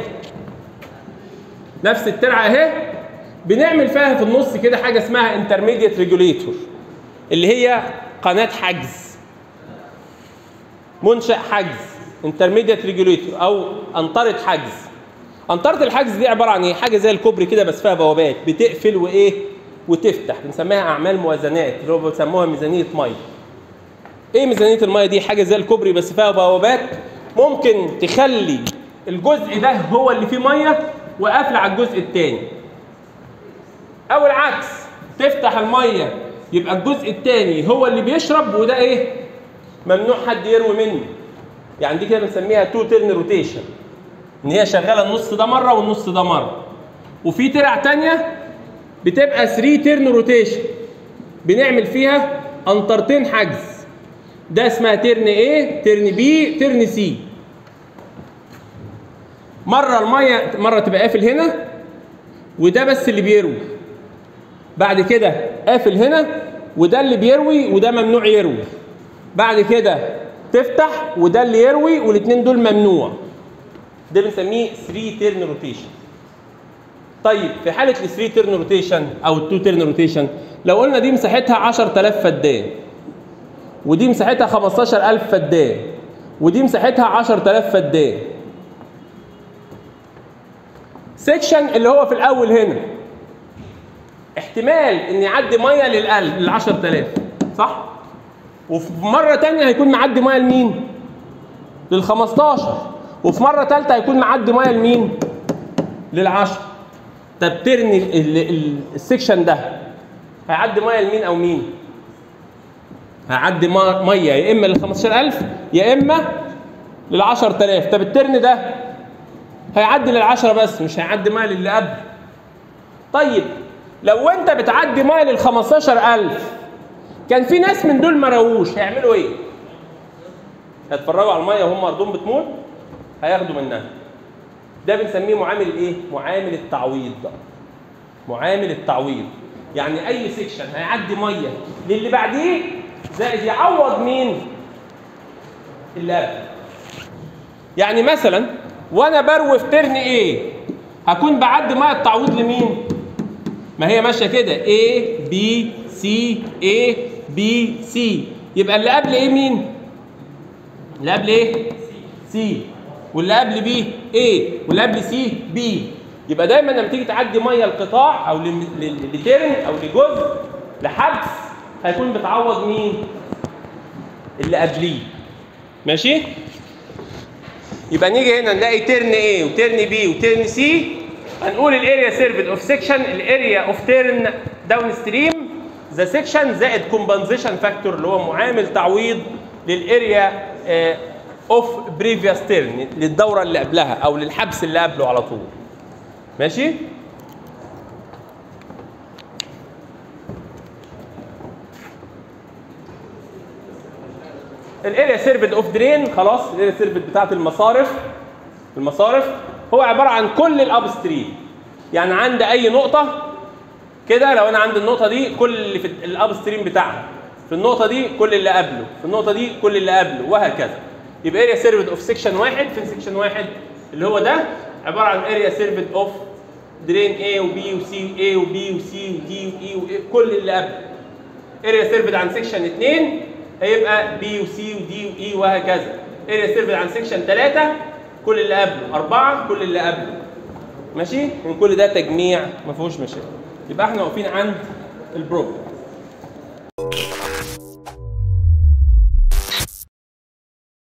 نفس الترعه اهي بنعمل فيها في النص كده حاجه اسمها انترميديت ريجوليتور اللي هي قناه حجز منشا حجز انترميديت ريجوليتور او انطره حجز انطره الحجز دي عباره عن ايه حاجه زي الكوبري كده بس فيها بوابات بتقفل وايه وتفتح بنسميها اعمال موازنات اللي هو بيسموها ميزانيه ميه ايه ميزانيه الميه دي حاجه زي الكوبري بس فيها بوابات ممكن تخلي الجزء ده هو اللي فيه ميه وقافله على الجزء الثاني او العكس تفتح الميه يبقى الجزء الثاني هو اللي بيشرب وده ايه ممنوع حد يروي منه يعني دي كده بنسميها تو تيرن روتيشن ان هي شغاله النص ده مره والنص ده مره وفي ترع تانية بتبقى 3 تيرن روتيشن بنعمل فيها انطرتين حجز ده اسمها ترن A ترن B ترن C مرة المية مرة تبقى قافل هنا وده بس اللي بيروي بعد كده قافل هنا وده اللي بيروي وده ممنوع يروي بعد كده تفتح وده اللي يروي والاثنين دول ممنوع ده بنسميه 3 تيرن روتيشن طيب في حالة ال 3 تيرن روتيشن او ال 2 تيرن روتيشن لو قلنا دي مساحتها 10000 فدان ودي مساحتها 15000 فدان ودي مساحتها 10000 فدان سيكشن اللي هو في الاول هنا احتمال ان يعدي ميه للقلب لل 10000 صح وفي مره تانية هيكون معدي ميه لمين لل 15 وفي مره ثالثه هيكون معدي ميه لمين لل 10 طب ترن ال- ال- ال- السكشن ده هيعدي ميه لمين او مين؟ هيعدي ما- ميه يا اما لل 15000 يا اما لل 10000 طب الترن ده هيعدي لل 10 بس مش هيعدي ميه للي قبل طيب لو انت بتعدي ميه لل 15000 كان في ناس من دول ما راووش هيعملوا ايه؟ هيتفرجوا على الميه وهم ارضهم بتموت هياخدوا منها ده بنسميه معامل الايه؟ معامل التعويض معامل التعويض يعني اي سيكشن هيعدي ميه للي بعديه زائد يعوض مين؟ اللي قبل يعني مثلا وانا بروي في ترن ايه هكون بعدي ميه التعويض لمين؟ ما هي ماشيه كده A B C A B C يبقى اللي قبل ايه مين؟ اللي قبل ايه؟ C واللي قبل B A واللي قبل C B يبقى دايما لما تيجي تعدي ميه القطاع او لم- ل- لترن او لجزء لحبس هيكون بتعوض مين؟ اللي قبليه ماشي؟ يبقى نيجي هنا نلاقي ترن A وترن B وترن C هنقول الاريا سيرفد اوف سيكشن الاريا اوف تيرن داون ستريم ذا سيكشن زائد كومبنسيشن فاكتور اللي هو معامل تعويض للاريا اوف بريفيوس تيرن للدوره اللي قبلها او للحبس اللي قبله على طول ماشي الاريا سيرفد اوف درين خلاص الاريا سيرفد بتاعت المصارف المصارف هو عباره عن كل الاب ستريم يعني عند اي نقطه كده لو انا عند النقطه دي كل اللي في الاب ستريم بتاعها في النقطه دي كل اللي قبله في النقطه دي كل اللي قبله وهكذا يبقى اريا سيرفد اوف سيكشن واحد فين سيكشن واحد اللي هو ده عباره عن اريا سيرفد اوف درين A وبي وسي A وبي وسي ودي واي واي كل اللي قبله اريا سيرفد عن سيكشن 2 هيبقى بي وسي ودي واي وهكذا اريا سيرفد عن سيكشن 3 كل اللي قبله أربعة كل اللي قبله ماشي من كل ده تجميع ما فيهوش مشاكل يبقى احنا واقفين عند البروبلم